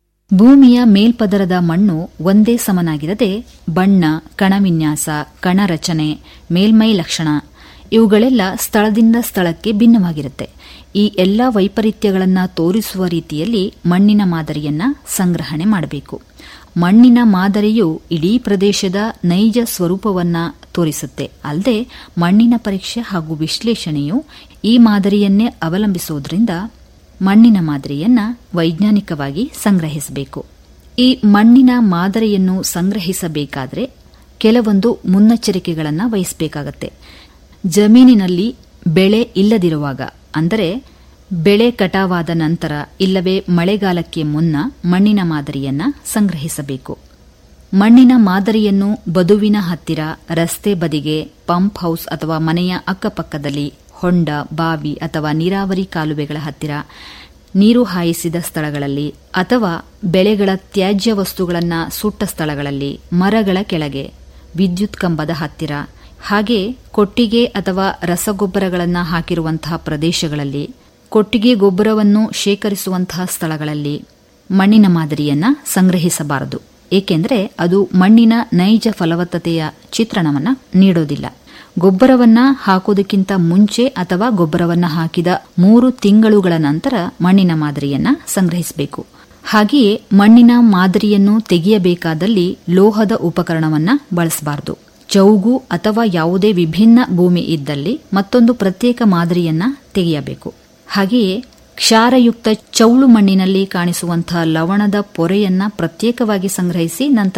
ಭೂಮಿಯ ಮೇಲ್ಪದರದ ಮಣ್ಣು ಒಂದೇ ಸಮನಾಗಿರದೆ ಬಣ್ಣ ಕಣವಿನ್ಯಾಸ ಕಣರಚನೆ ಮೇಲ್ಮೈ ಲಕ್ಷಣ ಇವುಗಳೆಲ್ಲ ಸ್ಥಳದಿಂದ ಸ್ಥಳಕ್ಕೆ ಭಿನ್ನವಾಗಿರುತ್ತೆ ಈ ಎಲ್ಲ ವೈಪರೀತ್ಯಗಳನ್ನು ತೋರಿಸುವ ರೀತಿಯಲ್ಲಿ ಮಣ್ಣಿನ ಮಾದರಿಯನ್ನ ಸಂಗ್ರಹಣೆ ಮಾಡಬೇಕು ಮಣ್ಣಿನ ಮಾದರಿಯು ಇಡೀ ಪ್ರದೇಶದ ನೈಜ ಸ್ವರೂಪವನ್ನ ತೋರಿಸುತ್ತೆ ಅಲ್ಲದೆ ಮಣ್ಣಿನ ಪರೀಕ್ಷೆ ಹಾಗೂ ವಿಶ್ಲೇಷಣೆಯು ಈ ಮಾದರಿಯನ್ನೇ ಅವಲಂಬಿಸುವುದರಿಂದ ಮಣ್ಣಿನ ಮಾದರಿಯನ್ನ ವೈಜ್ಞಾನಿಕವಾಗಿ ಸಂಗ್ರಹಿಸಬೇಕು ಈ ಮಣ್ಣಿನ ಮಾದರಿಯನ್ನು ಸಂಗ್ರಹಿಸಬೇಕಾದರೆ ಕೆಲವೊಂದು ಮುನ್ನೆಚ್ಚರಿಕೆಗಳನ್ನು ವಹಿಸಬೇಕಾಗತ್ತೆ ಜಮೀನಿನಲ್ಲಿ ಬೆಳೆ ಇಲ್ಲದಿರುವಾಗ ಅಂದರೆ ಬೆಳೆ ಕಟಾವಾದ ನಂತರ ಇಲ್ಲವೇ ಮಳೆಗಾಲಕ್ಕೆ ಮುನ್ನ ಮಣ್ಣಿನ ಮಾದರಿಯನ್ನ ಸಂಗ್ರಹಿಸಬೇಕು ಮಣ್ಣಿನ ಮಾದರಿಯನ್ನು ಬದುವಿನ ಹತ್ತಿರ ರಸ್ತೆ ಬದಿಗೆ ಪಂಪ್ ಹೌಸ್ ಅಥವಾ ಮನೆಯ ಅಕ್ಕಪಕ್ಕದಲ್ಲಿ ಹೊಂಡ ಬಾವಿ ಅಥವಾ ನೀರಾವರಿ ಕಾಲುವೆಗಳ ಹತ್ತಿರ ನೀರು ಹಾಯಿಸಿದ ಸ್ಥಳಗಳಲ್ಲಿ ಅಥವಾ ಬೆಳೆಗಳ ತ್ಯಾಜ್ಯ ವಸ್ತುಗಳನ್ನು ಸುಟ್ಟ ಸ್ಥಳಗಳಲ್ಲಿ ಮರಗಳ ಕೆಳಗೆ ವಿದ್ಯುತ್ ಕಂಬದ ಹತ್ತಿರ ಹಾಗೆ ಕೊಟ್ಟಿಗೆ ಅಥವಾ ರಸಗೊಬ್ಬರಗಳನ್ನು ಹಾಕಿರುವಂತಹ ಪ್ರದೇಶಗಳಲ್ಲಿ ಕೊಟ್ಟಿಗೆ ಗೊಬ್ಬರವನ್ನು ಶೇಖರಿಸುವಂತಹ ಸ್ಥಳಗಳಲ್ಲಿ ಮಣ್ಣಿನ ಮಾದರಿಯನ್ನ ಸಂಗ್ರಹಿಸಬಾರದು ಏಕೆಂದರೆ ಅದು ಮಣ್ಣಿನ ನೈಜ ಫಲವತ್ತತೆಯ ಚಿತ್ರಣವನ್ನ ನೀಡೋದಿಲ್ಲ ಗೊಬ್ಬರವನ್ನ ಹಾಕೋದಕ್ಕಿಂತ ಮುಂಚೆ ಅಥವಾ ಗೊಬ್ಬರವನ್ನ ಹಾಕಿದ ಮೂರು ತಿಂಗಳುಗಳ ನಂತರ ಮಣ್ಣಿನ ಮಾದರಿಯನ್ನ ಸಂಗ್ರಹಿಸಬೇಕು ಹಾಗೆಯೇ ಮಣ್ಣಿನ ಮಾದರಿಯನ್ನು ತೆಗೆಯಬೇಕಾದಲ್ಲಿ ಲೋಹದ ಉಪಕರಣವನ್ನ ಬಳಸಬಾರದು ಚೌಗು ಅಥವಾ ಯಾವುದೇ ವಿಭಿನ್ನ ಭೂಮಿ ಇದ್ದಲ್ಲಿ ಮತ್ತೊಂದು ಪ್ರತ್ಯೇಕ ಮಾದರಿಯನ್ನ ತೆಗೆಯಬೇಕು ಹಾಗೆಯೇ ಕ್ಷಾರಯುಕ್ತ ಚೌಳು ಮಣ್ಣಿನಲ್ಲಿ ಕಾಣಿಸುವಂತಹ ಲವಣದ ಪೊರೆಯನ್ನ ಪ್ರತ್ಯೇಕವಾಗಿ ಸಂಗ್ರಹಿಸಿ ನಂತರ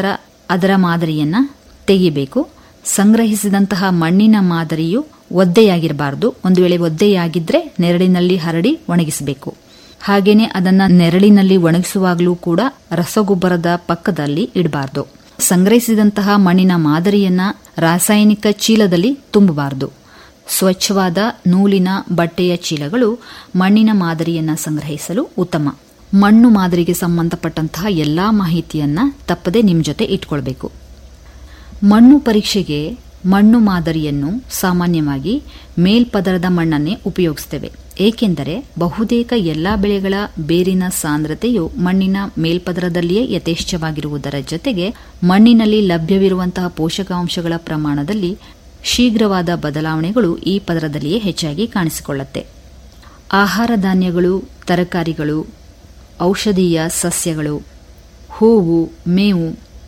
ಅದರ ಮಾದರಿಯನ್ನ ತೆಗೆಯಬೇಕು ಸಂಗ್ರಹಿಸಿದಂತಹ ಮಣ್ಣಿನ ಮಾದರಿಯು ಒದ್ದೆಯಾಗಿರಬಾರದು ಒಂದು ವೇಳೆ ಒದ್ದೆಯಾಗಿದ್ರೆ ನೆರಳಿನಲ್ಲಿ ಹರಡಿ ಒಣಗಿಸಬೇಕು ಹಾಗೇನೆ ಅದನ್ನ ನೆರಳಿನಲ್ಲಿ ಒಣಗಿಸುವಾಗಲೂ ಕೂಡ ರಸಗೊಬ್ಬರದ ಪಕ್ಕದಲ್ಲಿ ಇಡಬಾರದು ಸಂಗ್ರಹಿಸಿದಂತಹ ಮಣ್ಣಿನ ಮಾದರಿಯನ್ನ ರಾಸಾಯನಿಕ ಚೀಲದಲ್ಲಿ ತುಂಬಬಾರದು ಸ್ವಚ್ಛವಾದ ನೂಲಿನ ಬಟ್ಟೆಯ ಚೀಲಗಳು ಮಣ್ಣಿನ ಮಾದರಿಯನ್ನ ಸಂಗ್ರಹಿಸಲು ಉತ್ತಮ ಮಣ್ಣು ಮಾದರಿಗೆ ಸಂಬಂಧಪಟ್ಟಂತಹ ಎಲ್ಲಾ ಮಾಹಿತಿಯನ್ನ ತಪ್ಪದೆ ನಿಮ್ಮ ಜೊತೆ ಇಟ್ಕೊಳ್ಬೇಕು ಮಣ್ಣು ಪರೀಕ್ಷೆಗೆ ಮಣ್ಣು ಮಾದರಿಯನ್ನು ಸಾಮಾನ್ಯವಾಗಿ ಮೇಲ್ಪದರದ ಮಣ್ಣನ್ನೇ ಉಪಯೋಗಿಸುತ್ತೇವೆ ಏಕೆಂದರೆ ಬಹುತೇಕ ಎಲ್ಲಾ ಬೆಳೆಗಳ ಬೇರಿನ ಸಾಂದ್ರತೆಯು ಮಣ್ಣಿನ ಮೇಲ್ಪದರದಲ್ಲಿಯೇ ಯಥೇಚ್ಛವಾಗಿರುವುದರ ಜೊತೆಗೆ ಮಣ್ಣಿನಲ್ಲಿ ಲಭ್ಯವಿರುವಂತಹ ಪೋಷಕಾಂಶಗಳ ಪ್ರಮಾಣದಲ್ಲಿ ಶೀಘ್ರವಾದ ಬದಲಾವಣೆಗಳು ಈ ಪದರದಲ್ಲಿಯೇ ಹೆಚ್ಚಾಗಿ ಕಾಣಿಸಿಕೊಳ್ಳುತ್ತೆ ಆಹಾರ ಧಾನ್ಯಗಳು ತರಕಾರಿಗಳು ಔಷಧೀಯ ಸಸ್ಯಗಳು ಹೂವು ಮೇವು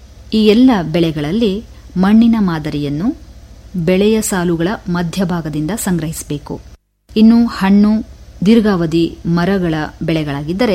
ಈ ಎಲ್ಲ ಬೆಳೆಗಳಲ್ಲಿ ಮಣ್ಣಿನ ಮಾದರಿಯನ್ನು ಬೆಳೆಯ ಸಾಲುಗಳ ಮಧ್ಯಭಾಗದಿಂದ ಸಂಗ್ರಹಿಸಬೇಕು ಇನ್ನು ಹಣ್ಣು ದೀರ್ಘಾವಧಿ ಮರಗಳ ಬೆಳೆಗಳಾಗಿದ್ದರೆ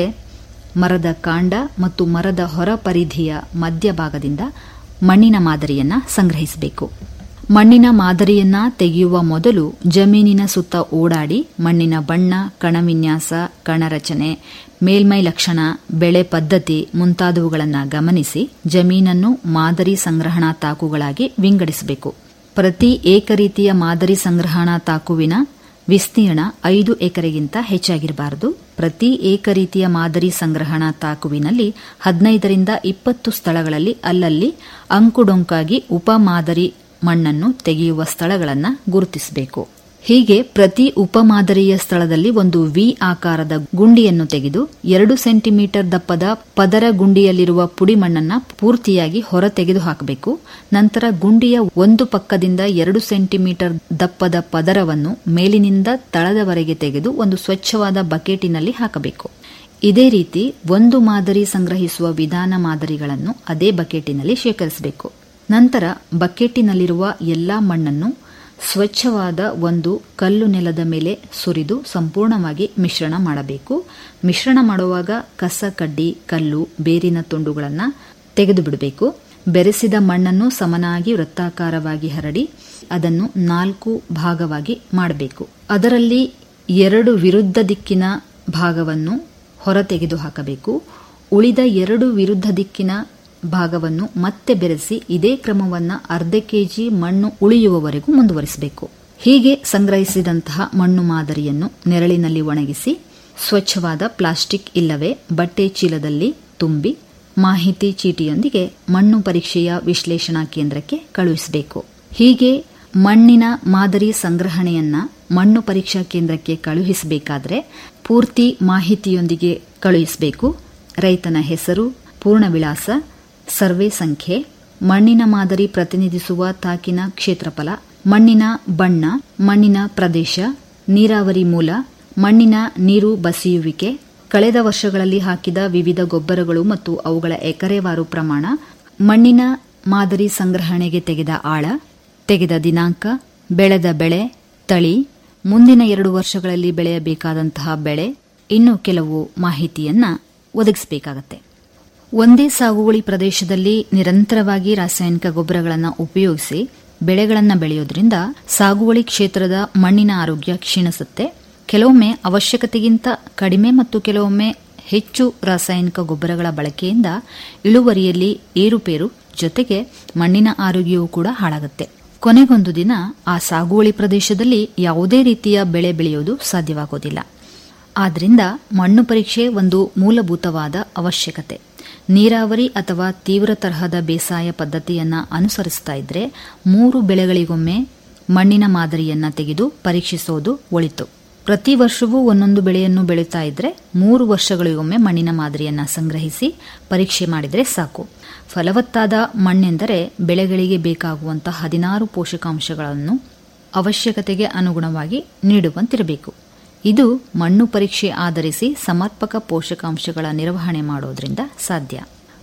ಮರದ ಕಾಂಡ ಮತ್ತು ಮರದ ಹೊರ ಪರಿಧಿಯ ಮಧ್ಯಭಾಗದಿಂದ ಮಣ್ಣಿನ ಮಾದರಿಯನ್ನ ಸಂಗ್ರಹಿಸಬೇಕು ಮಣ್ಣಿನ ಮಾದರಿಯನ್ನ ತೆಗೆಯುವ ಮೊದಲು ಜಮೀನಿನ ಸುತ್ತ ಓಡಾಡಿ ಮಣ್ಣಿನ ಬಣ್ಣ ಕಣವಿನ್ಯಾಸ ಕಣರಚನೆ ಮೇಲ್ಮೈ ಲಕ್ಷಣ ಬೆಳೆ ಪದ್ಧತಿ ಮುಂತಾದವುಗಳನ್ನು ಗಮನಿಸಿ ಜಮೀನನ್ನು ಮಾದರಿ ಸಂಗ್ರಹಣಾ ತಾಕುಗಳಾಗಿ ವಿಂಗಡಿಸಬೇಕು ಪ್ರತಿ ಏಕರೀತಿಯ ಮಾದರಿ ಸಂಗ್ರಹಣಾ ತಾಕುವಿನ ವಿಸ್ತೀರ್ಣ ಐದು ಎಕರೆಗಿಂತ ಹೆಚ್ಚಾಗಿರಬಾರದು ಪ್ರತಿ ಏಕರೀತಿಯ ಮಾದರಿ ಸಂಗ್ರಹಣಾ ತಾಕುವಿನಲ್ಲಿ ಹದಿನೈದರಿಂದ ಇಪ್ಪತ್ತು ಸ್ಥಳಗಳಲ್ಲಿ ಅಲ್ಲಲ್ಲಿ ಅಂಕುಡೊಂಕಾಗಿ ಉಪಮಾದರಿ ಮಣ್ಣನ್ನು ತೆಗೆಯುವ ಸ್ಥಳಗಳನ್ನು ಗುರುತಿಸಬೇಕು ಹೀಗೆ ಪ್ರತಿ ಉಪಮಾದರಿಯ ಸ್ಥಳದಲ್ಲಿ ಒಂದು ವಿ ಆಕಾರದ ಗುಂಡಿಯನ್ನು ತೆಗೆದು ಎರಡು ಸೆಂಟಿಮೀಟರ್ ದಪ್ಪದ ಪದರ ಗುಂಡಿಯಲ್ಲಿರುವ ಪುಡಿ ಮಣ್ಣನ್ನ ಪೂರ್ತಿಯಾಗಿ ಹೊರ ತೆಗೆದು ಹಾಕಬೇಕು ನಂತರ ಗುಂಡಿಯ ಒಂದು ಪಕ್ಕದಿಂದ ಎರಡು ಸೆಂಟಿಮೀಟರ್ ದಪ್ಪದ ಪದರವನ್ನು ಮೇಲಿನಿಂದ ತಳದವರೆಗೆ ತೆಗೆದು ಒಂದು ಸ್ವಚ್ಛವಾದ ಬಕೆಟಿನಲ್ಲಿ ಹಾಕಬೇಕು ಇದೇ ರೀತಿ ಒಂದು ಮಾದರಿ ಸಂಗ್ರಹಿಸುವ ವಿಧಾನ ಮಾದರಿಗಳನ್ನು ಅದೇ ಬಕೆಟಿನಲ್ಲಿ ಶೇಖರಿಸಬೇಕು ನಂತರ ಬಕೆಟ್ಟಿನಲ್ಲಿರುವ ಎಲ್ಲಾ ಮಣ್ಣನ್ನು ಸ್ವಚ್ಛವಾದ ಒಂದು ಕಲ್ಲು ನೆಲದ ಮೇಲೆ ಸುರಿದು ಸಂಪೂರ್ಣವಾಗಿ ಮಿಶ್ರಣ ಮಾಡಬೇಕು ಮಿಶ್ರಣ ಮಾಡುವಾಗ ಕಸ ಕಡ್ಡಿ ಕಲ್ಲು ಬೇರಿನ ತುಂಡುಗಳನ್ನು ತೆಗೆದು ಬಿಡಬೇಕು ಬೆರೆಸಿದ ಮಣ್ಣನ್ನು ಸಮನಾಗಿ ವೃತ್ತಾಕಾರವಾಗಿ ಹರಡಿ ಅದನ್ನು ನಾಲ್ಕು ಭಾಗವಾಗಿ ಮಾಡಬೇಕು ಅದರಲ್ಲಿ ಎರಡು ವಿರುದ್ಧ ದಿಕ್ಕಿನ ಭಾಗವನ್ನು ಹೊರ ತೆಗೆದು ಹಾಕಬೇಕು ಉಳಿದ ಎರಡು ವಿರುದ್ಧ ದಿಕ್ಕಿನ ಭಾಗವನ್ನು ಮತ್ತೆ ಬೆರೆಸಿ ಇದೇ ಕ್ರಮವನ್ನು ಅರ್ಧ ಕೆಜಿ ಮಣ್ಣು ಉಳಿಯುವವರೆಗೂ ಮುಂದುವರಿಸಬೇಕು ಹೀಗೆ ಸಂಗ್ರಹಿಸಿದಂತಹ ಮಣ್ಣು ಮಾದರಿಯನ್ನು ನೆರಳಿನಲ್ಲಿ ಒಣಗಿಸಿ ಸ್ವಚ್ಛವಾದ ಪ್ಲಾಸ್ಟಿಕ್ ಇಲ್ಲವೇ ಬಟ್ಟೆ ಚೀಲದಲ್ಲಿ ತುಂಬಿ ಮಾಹಿತಿ ಚೀಟಿಯೊಂದಿಗೆ ಮಣ್ಣು ಪರೀಕ್ಷೆಯ ವಿಶ್ಲೇಷಣಾ ಕೇಂದ್ರಕ್ಕೆ ಕಳುಹಿಸಬೇಕು ಹೀಗೆ ಮಣ್ಣಿನ ಮಾದರಿ ಸಂಗ್ರಹಣೆಯನ್ನ ಮಣ್ಣು ಪರೀಕ್ಷಾ ಕೇಂದ್ರಕ್ಕೆ ಕಳುಹಿಸಬೇಕಾದ್ರೆ ಪೂರ್ತಿ ಮಾಹಿತಿಯೊಂದಿಗೆ ಕಳುಹಿಸಬೇಕು ರೈತನ ಹೆಸರು ಪೂರ್ಣ ವಿಳಾಸ ಸರ್ವೆ ಸಂಖ್ಯೆ ಮಣ್ಣಿನ ಮಾದರಿ ಪ್ರತಿನಿಧಿಸುವ ತಾಕಿನ ಕ್ಷೇತ್ರಫಲ ಮಣ್ಣಿನ ಬಣ್ಣ ಮಣ್ಣಿನ ಪ್ರದೇಶ ನೀರಾವರಿ ಮೂಲ ಮಣ್ಣಿನ ನೀರು ಬಸಿಯುವಿಕೆ ಕಳೆದ ವರ್ಷಗಳಲ್ಲಿ ಹಾಕಿದ ವಿವಿಧ ಗೊಬ್ಬರಗಳು ಮತ್ತು ಅವುಗಳ ಎಕರೆವಾರು ಪ್ರಮಾಣ ಮಣ್ಣಿನ ಮಾದರಿ ಸಂಗ್ರಹಣೆಗೆ ತೆಗೆದ ಆಳ ತೆಗೆದ ದಿನಾಂಕ ಬೆಳೆದ ಬೆಳೆ ತಳಿ ಮುಂದಿನ ಎರಡು ವರ್ಷಗಳಲ್ಲಿ ಬೆಳೆಯಬೇಕಾದಂತಹ ಬೆಳೆ ಇನ್ನು ಕೆಲವು ಮಾಹಿತಿಯನ್ನ ಒದಗಿಸಬೇಕಾಗತ್ತೆ ಒಂದೇ ಸಾಗುವಳಿ ಪ್ರದೇಶದಲ್ಲಿ ನಿರಂತರವಾಗಿ ರಾಸಾಯನಿಕ ಗೊಬ್ಬರಗಳನ್ನು ಉಪಯೋಗಿಸಿ ಬೆಳೆಗಳನ್ನು ಬೆಳೆಯೋದ್ರಿಂದ ಸಾಗುವಳಿ ಕ್ಷೇತ್ರದ ಮಣ್ಣಿನ ಆರೋಗ್ಯ ಕ್ಷೀಣಿಸುತ್ತೆ ಕೆಲವೊಮ್ಮೆ ಅವಶ್ಯಕತೆಗಿಂತ ಕಡಿಮೆ ಮತ್ತು ಕೆಲವೊಮ್ಮೆ ಹೆಚ್ಚು ರಾಸಾಯನಿಕ ಗೊಬ್ಬರಗಳ ಬಳಕೆಯಿಂದ ಇಳುವರಿಯಲ್ಲಿ ಏರುಪೇರು ಜೊತೆಗೆ ಮಣ್ಣಿನ ಆರೋಗ್ಯವೂ ಕೂಡ ಹಾಳಾಗುತ್ತೆ ಕೊನೆಗೊಂದು ದಿನ ಆ ಸಾಗುವಳಿ ಪ್ರದೇಶದಲ್ಲಿ ಯಾವುದೇ ರೀತಿಯ ಬೆಳೆ ಬೆಳೆಯೋದು ಸಾಧ್ಯವಾಗೋದಿಲ್ಲ ಆದ್ರಿಂದ ಮಣ್ಣು ಪರೀಕ್ಷೆ ಒಂದು ಮೂಲಭೂತವಾದ ಅವಶ್ಯಕತೆ ನೀರಾವರಿ ಅಥವಾ ತೀವ್ರ ತರಹದ ಬೇಸಾಯ ಪದ್ಧತಿಯನ್ನ ಅನುಸರಿಸ್ತಾ ಇದ್ರೆ ಮೂರು ಬೆಳೆಗಳಿಗೊಮ್ಮೆ ಮಣ್ಣಿನ ಮಾದರಿಯನ್ನ ತೆಗೆದು ಪರೀಕ್ಷಿಸೋದು ಒಳಿತು ಪ್ರತಿ ವರ್ಷವೂ ಒಂದೊಂದು ಬೆಳೆಯನ್ನು ಬೆಳೀತಾ ಇದ್ರೆ ಮೂರು ವರ್ಷಗಳಿಗೊಮ್ಮೆ ಮಣ್ಣಿನ ಮಾದರಿಯನ್ನ ಸಂಗ್ರಹಿಸಿ ಪರೀಕ್ಷೆ ಮಾಡಿದರೆ ಸಾಕು ಫಲವತ್ತಾದ ಮಣ್ಣೆಂದರೆ ಬೆಳೆಗಳಿಗೆ ಬೇಕಾಗುವಂತಹ ಹದಿನಾರು ಪೋಷಕಾಂಶಗಳನ್ನು ಅವಶ್ಯಕತೆಗೆ ಅನುಗುಣವಾಗಿ ನೀಡುವಂತಿರಬೇಕು ಇದು ಮಣ್ಣು ಪರೀಕ್ಷೆ ಆಧರಿಸಿ ಸಮರ್ಪಕ ಪೋಷಕಾಂಶಗಳ ನಿರ್ವಹಣೆ ಮಾಡೋದ್ರಿಂದ ಸಾಧ್ಯ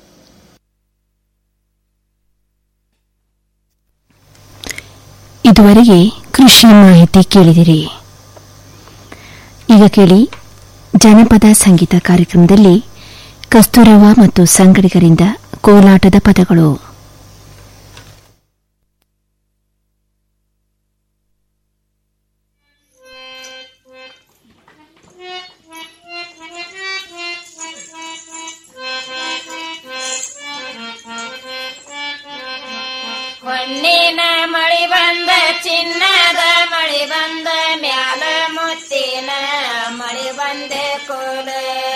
ಇದುವರೆಗೆ ಕೃಷಿ ಮಾಹಿತಿ ಕೇಳಿದಿರಿ ಈಗ ಕೇಳಿ ಜನಪದ ಸಂಗೀತ ಕಾರ್ಯಕ್ರಮದಲ್ಲಿ ಕಸ್ತೂರವ ಮತ್ತು ಸಂಗಡಿಗರಿಂದ ಕೋಲಾಟದ ಪದಗಳು ಹೊನ್ನಿನ ಮಳಿ ಬಂದ ಚಿನ್ನದ ಮಳಿ ಬಂದ ಮ್ಯಾಲ ಮುತ್ತಿನ ಮಳಿ ಬಂದೆ ಕೋಲ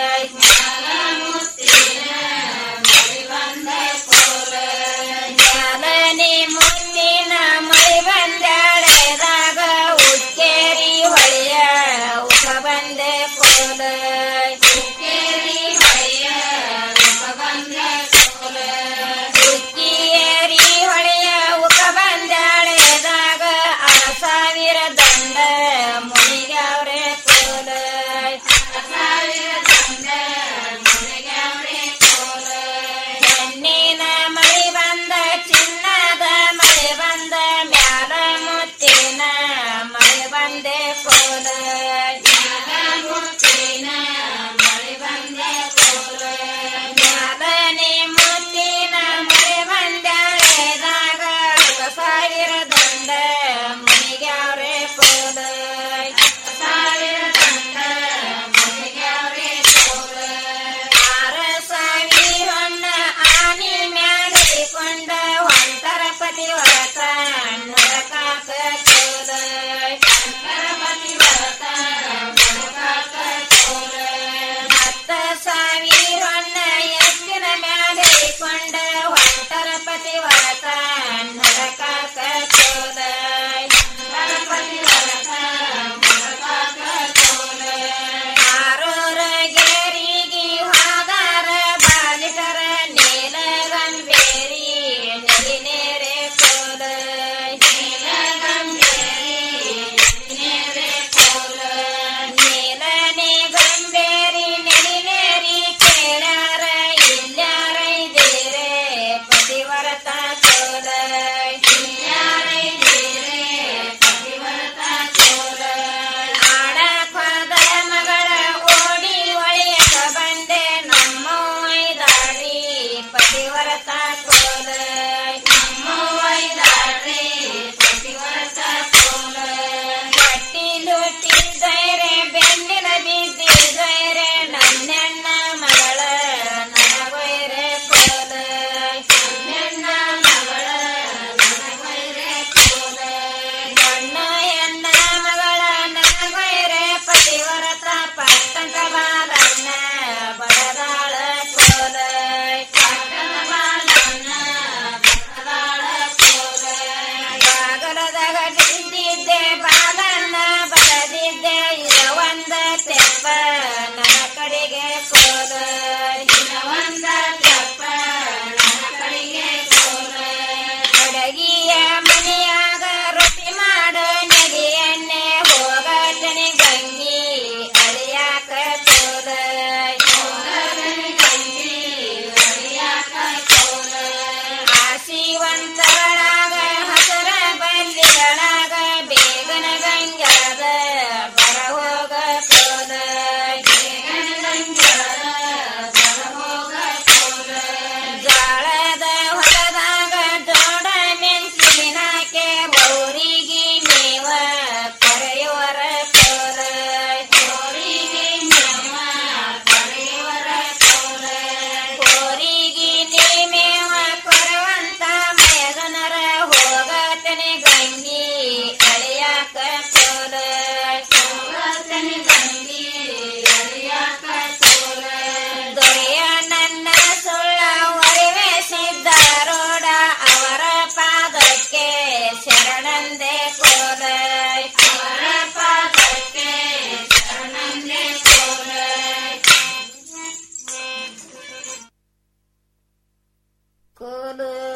ಮ್ಯಾಲನೆ ಮುತ್ತಿನ ಮಳಿ ಬಂದಾಳೆದಾಗ ಉಕ್ಕೇರಿ ಹೊಳೆಯ ಉಪ ಬಂದೆ ಕೋಲ ಉಕ್ಕೇರಿ ಹೊಳೆಯ ಉಪ ಬಂದೆ ಕೋಲ ಉಕ್ಕಿಯೇರಿ ಹೊಳೆಯ ಉಪ ಬಂದಾಳೆದಾಗ ಆ ಸಾವಿರ ದಂಡ ಮುನಿಗವ್ರೆ ಕೋಲ ಸಾವಿರ ದಂಡ ಮುನಿಗವ್ರೆ ಕೋಲ ಹೆಣ್ಣಿನ ಮಳಿ ಬಂದ ಚಿನ್ನದ ಮಳೆ ಬಂದ ಮ್ಯಾಲ ಮುತ್ತಿನ ಮಳೆ ಬಂದೆ ಕೋಲ ಮುತ್ತಿನ ಮಳೆ ಬಂದೆ ಕೋಲ ಮ್ಯಾಲನೆ ಮುತ್ತಿನ ಮಳೆ ಬಂದಾಳೆದಾಗ ಸಾವಿರ ದಂಡ ಮುನಿಗ್ಯಾವ್ರೆ ಕೋಲ ಸಾವಿರ ದಂಡ ಮುನಿಗ್ಯಾವ್ರೆ ಕೋಲ ಆರ ಸಾವಿರಣ್ಣ ಆನಿ ಮ್ಯಾಲಿಕೊಂಡ ಹೊಂಟರ ಪತಿ ಹೊರತ ನರಕಾಕ ಕೋಲ ಹೊಂಟರ ಪತಿ ಹೊರತ ನರಕಾಕ ಕೋಲ ಹತ್ತ ಸಾವಿರಣ್ಣ ಎತ್ತಿನ ಮ್ಯಾಲಿಕೊಂಡ ಹೊಂಟರ ಪತಿ ಹೊರತ ನರಕಾಕ ಕೋಲ ಹೊಂಟರ ಪತಿ ಹೊರತ ನರಕಾಕ ಕೋಲ ಆರೋರ ಗೆರಿಗೆ ಹಾದಾರ ಬಾಲಿಕರ ನೀಲಗಂಬೇರಿ ನೆಲಿನೇರೆ ಕೋಲ ನೀಲಗಂಬೇರಿ ಕೋಲ ನೀಲನೆ ಗಂಬೇರಿ ನೆಲಿನೇರಿ ಕೇಳಾರ ಇಲ್ಲಾರೈದೇರೆ ಪತಿವರತ ಕೋಲ ಇಲ್ಲಾರೈದೇರೆ ಪತಿವರತ ಕೋಲ ಆಡಪದ ಮಗಳ ಓಡಿ ಒಳೆಯಕ ಬಂದೆ ನಮ್ಮ ಒಯ್ದಾಡ್ರಿ ಪತಿವರತ ಕೋಲ ನಮ್ಮ ಒಯ್ದಾಡ್ರಿ ಪತಿವರತ ಕೋಲ ಗಟ್ಟಿ ಲುಟ್ಟಿದ್ದೈರೆ ಬೆನ್ನಿನ ಬಿದ್ದಿದ್ದೈರೆ ನನ್ನೆಣ್ಣ ಮಗಳ ನನಗೊಯ್ರೆ ಕೋಲ ನನ್ನೆಣ್ಣ ಮಗಳ ನನಗೊಯ್ರೆ ಕೋಲ ಗಣ್ಣ ಎನ್ನ ಮಗಳ ನನಗೊಯ್ರೆ ಪತಿವರತ ಪಟ್ಟಂತ ಬಾಲಣ್ಣ ಬಡದಾಳ ಕೋಲ ಪಟ್ಟಣ ಬಾಲಣ್ಣ ಬಡದಾಳ ಕೋಲ ಬಾಗಲದಾಗ ಬಿದ್ದಿದ್ದೆ ಬಾಲಣ್ಣ ಬಡದಿದ್ದೆ ಇದ ಒಂದ ತೆಪ್ಪ ನನ್ನ ಕಡೆಗೆ ಕೋಲ ಇದ ಒಂದ ತೆಪ್ಪ ನನ್ನ ಕಡೆಗೆ ಕೋಲ ಅಡಗಿಯ ಮನೆಯಾಗ ರೊಟ್ಟಿ ಮಾಡ ನೆಗೆ ಎಣ್ಣೆ ಹೋಗತನೆ ಗಂಗಿ ಅರಿಯಾಕ ಕೋಲ ಹೋಗತನೆ ಗಂಗಿ ಅರಿಯಾಕ ಕೋಲ ಆಶೀವಂತಳಾಗ ಹಸರ ಬಲ್ಲಿಗಳಾಗ ಬೇಗನ ಗಂಗಾದ ಬರ ಹೋಗ ಕೋಲ ಬೇಗನ ಗಂಗಾದ ಬರ ಹೋಗ ಕೋಲ ಜಾಳದ ಹೊಲದಾಗ ಜೋಡ ಮೆಣಸಿನಾಕೆ ಬೌರಿಗೆ ಮೇವ ಕರೆಯುವರ ಕೋಲ ಕೋರಿಗೆ ಮೇವ ಕರೆಯುವರ ಕೋಲ ಕೋರಿಗೆ ಮೇವ ಕೊರವಂತ ಮೇಘನರ ಹೋಗತನೆ ಗಂಗಿ ಅಳಿಯಾಕ ಕೋಲ ಹೋಗತನೆ ಗಂಗಿ ಅಳಿಯಾಕ ಕೋಲ ದೊರೆಯ ನನ್ನ ಸುಳ್ಳ ಒರಿವೆ ಸಿದ್ದಾರೋಡ ಅವರ ಪಾದಕ್ಕೆ ಶರಣಂದೆ ಕೋಲ ಅವರ ಪಾದಕ್ಕೆ ಶರಣಂದೆ ಕೋಲ ಕೋಲು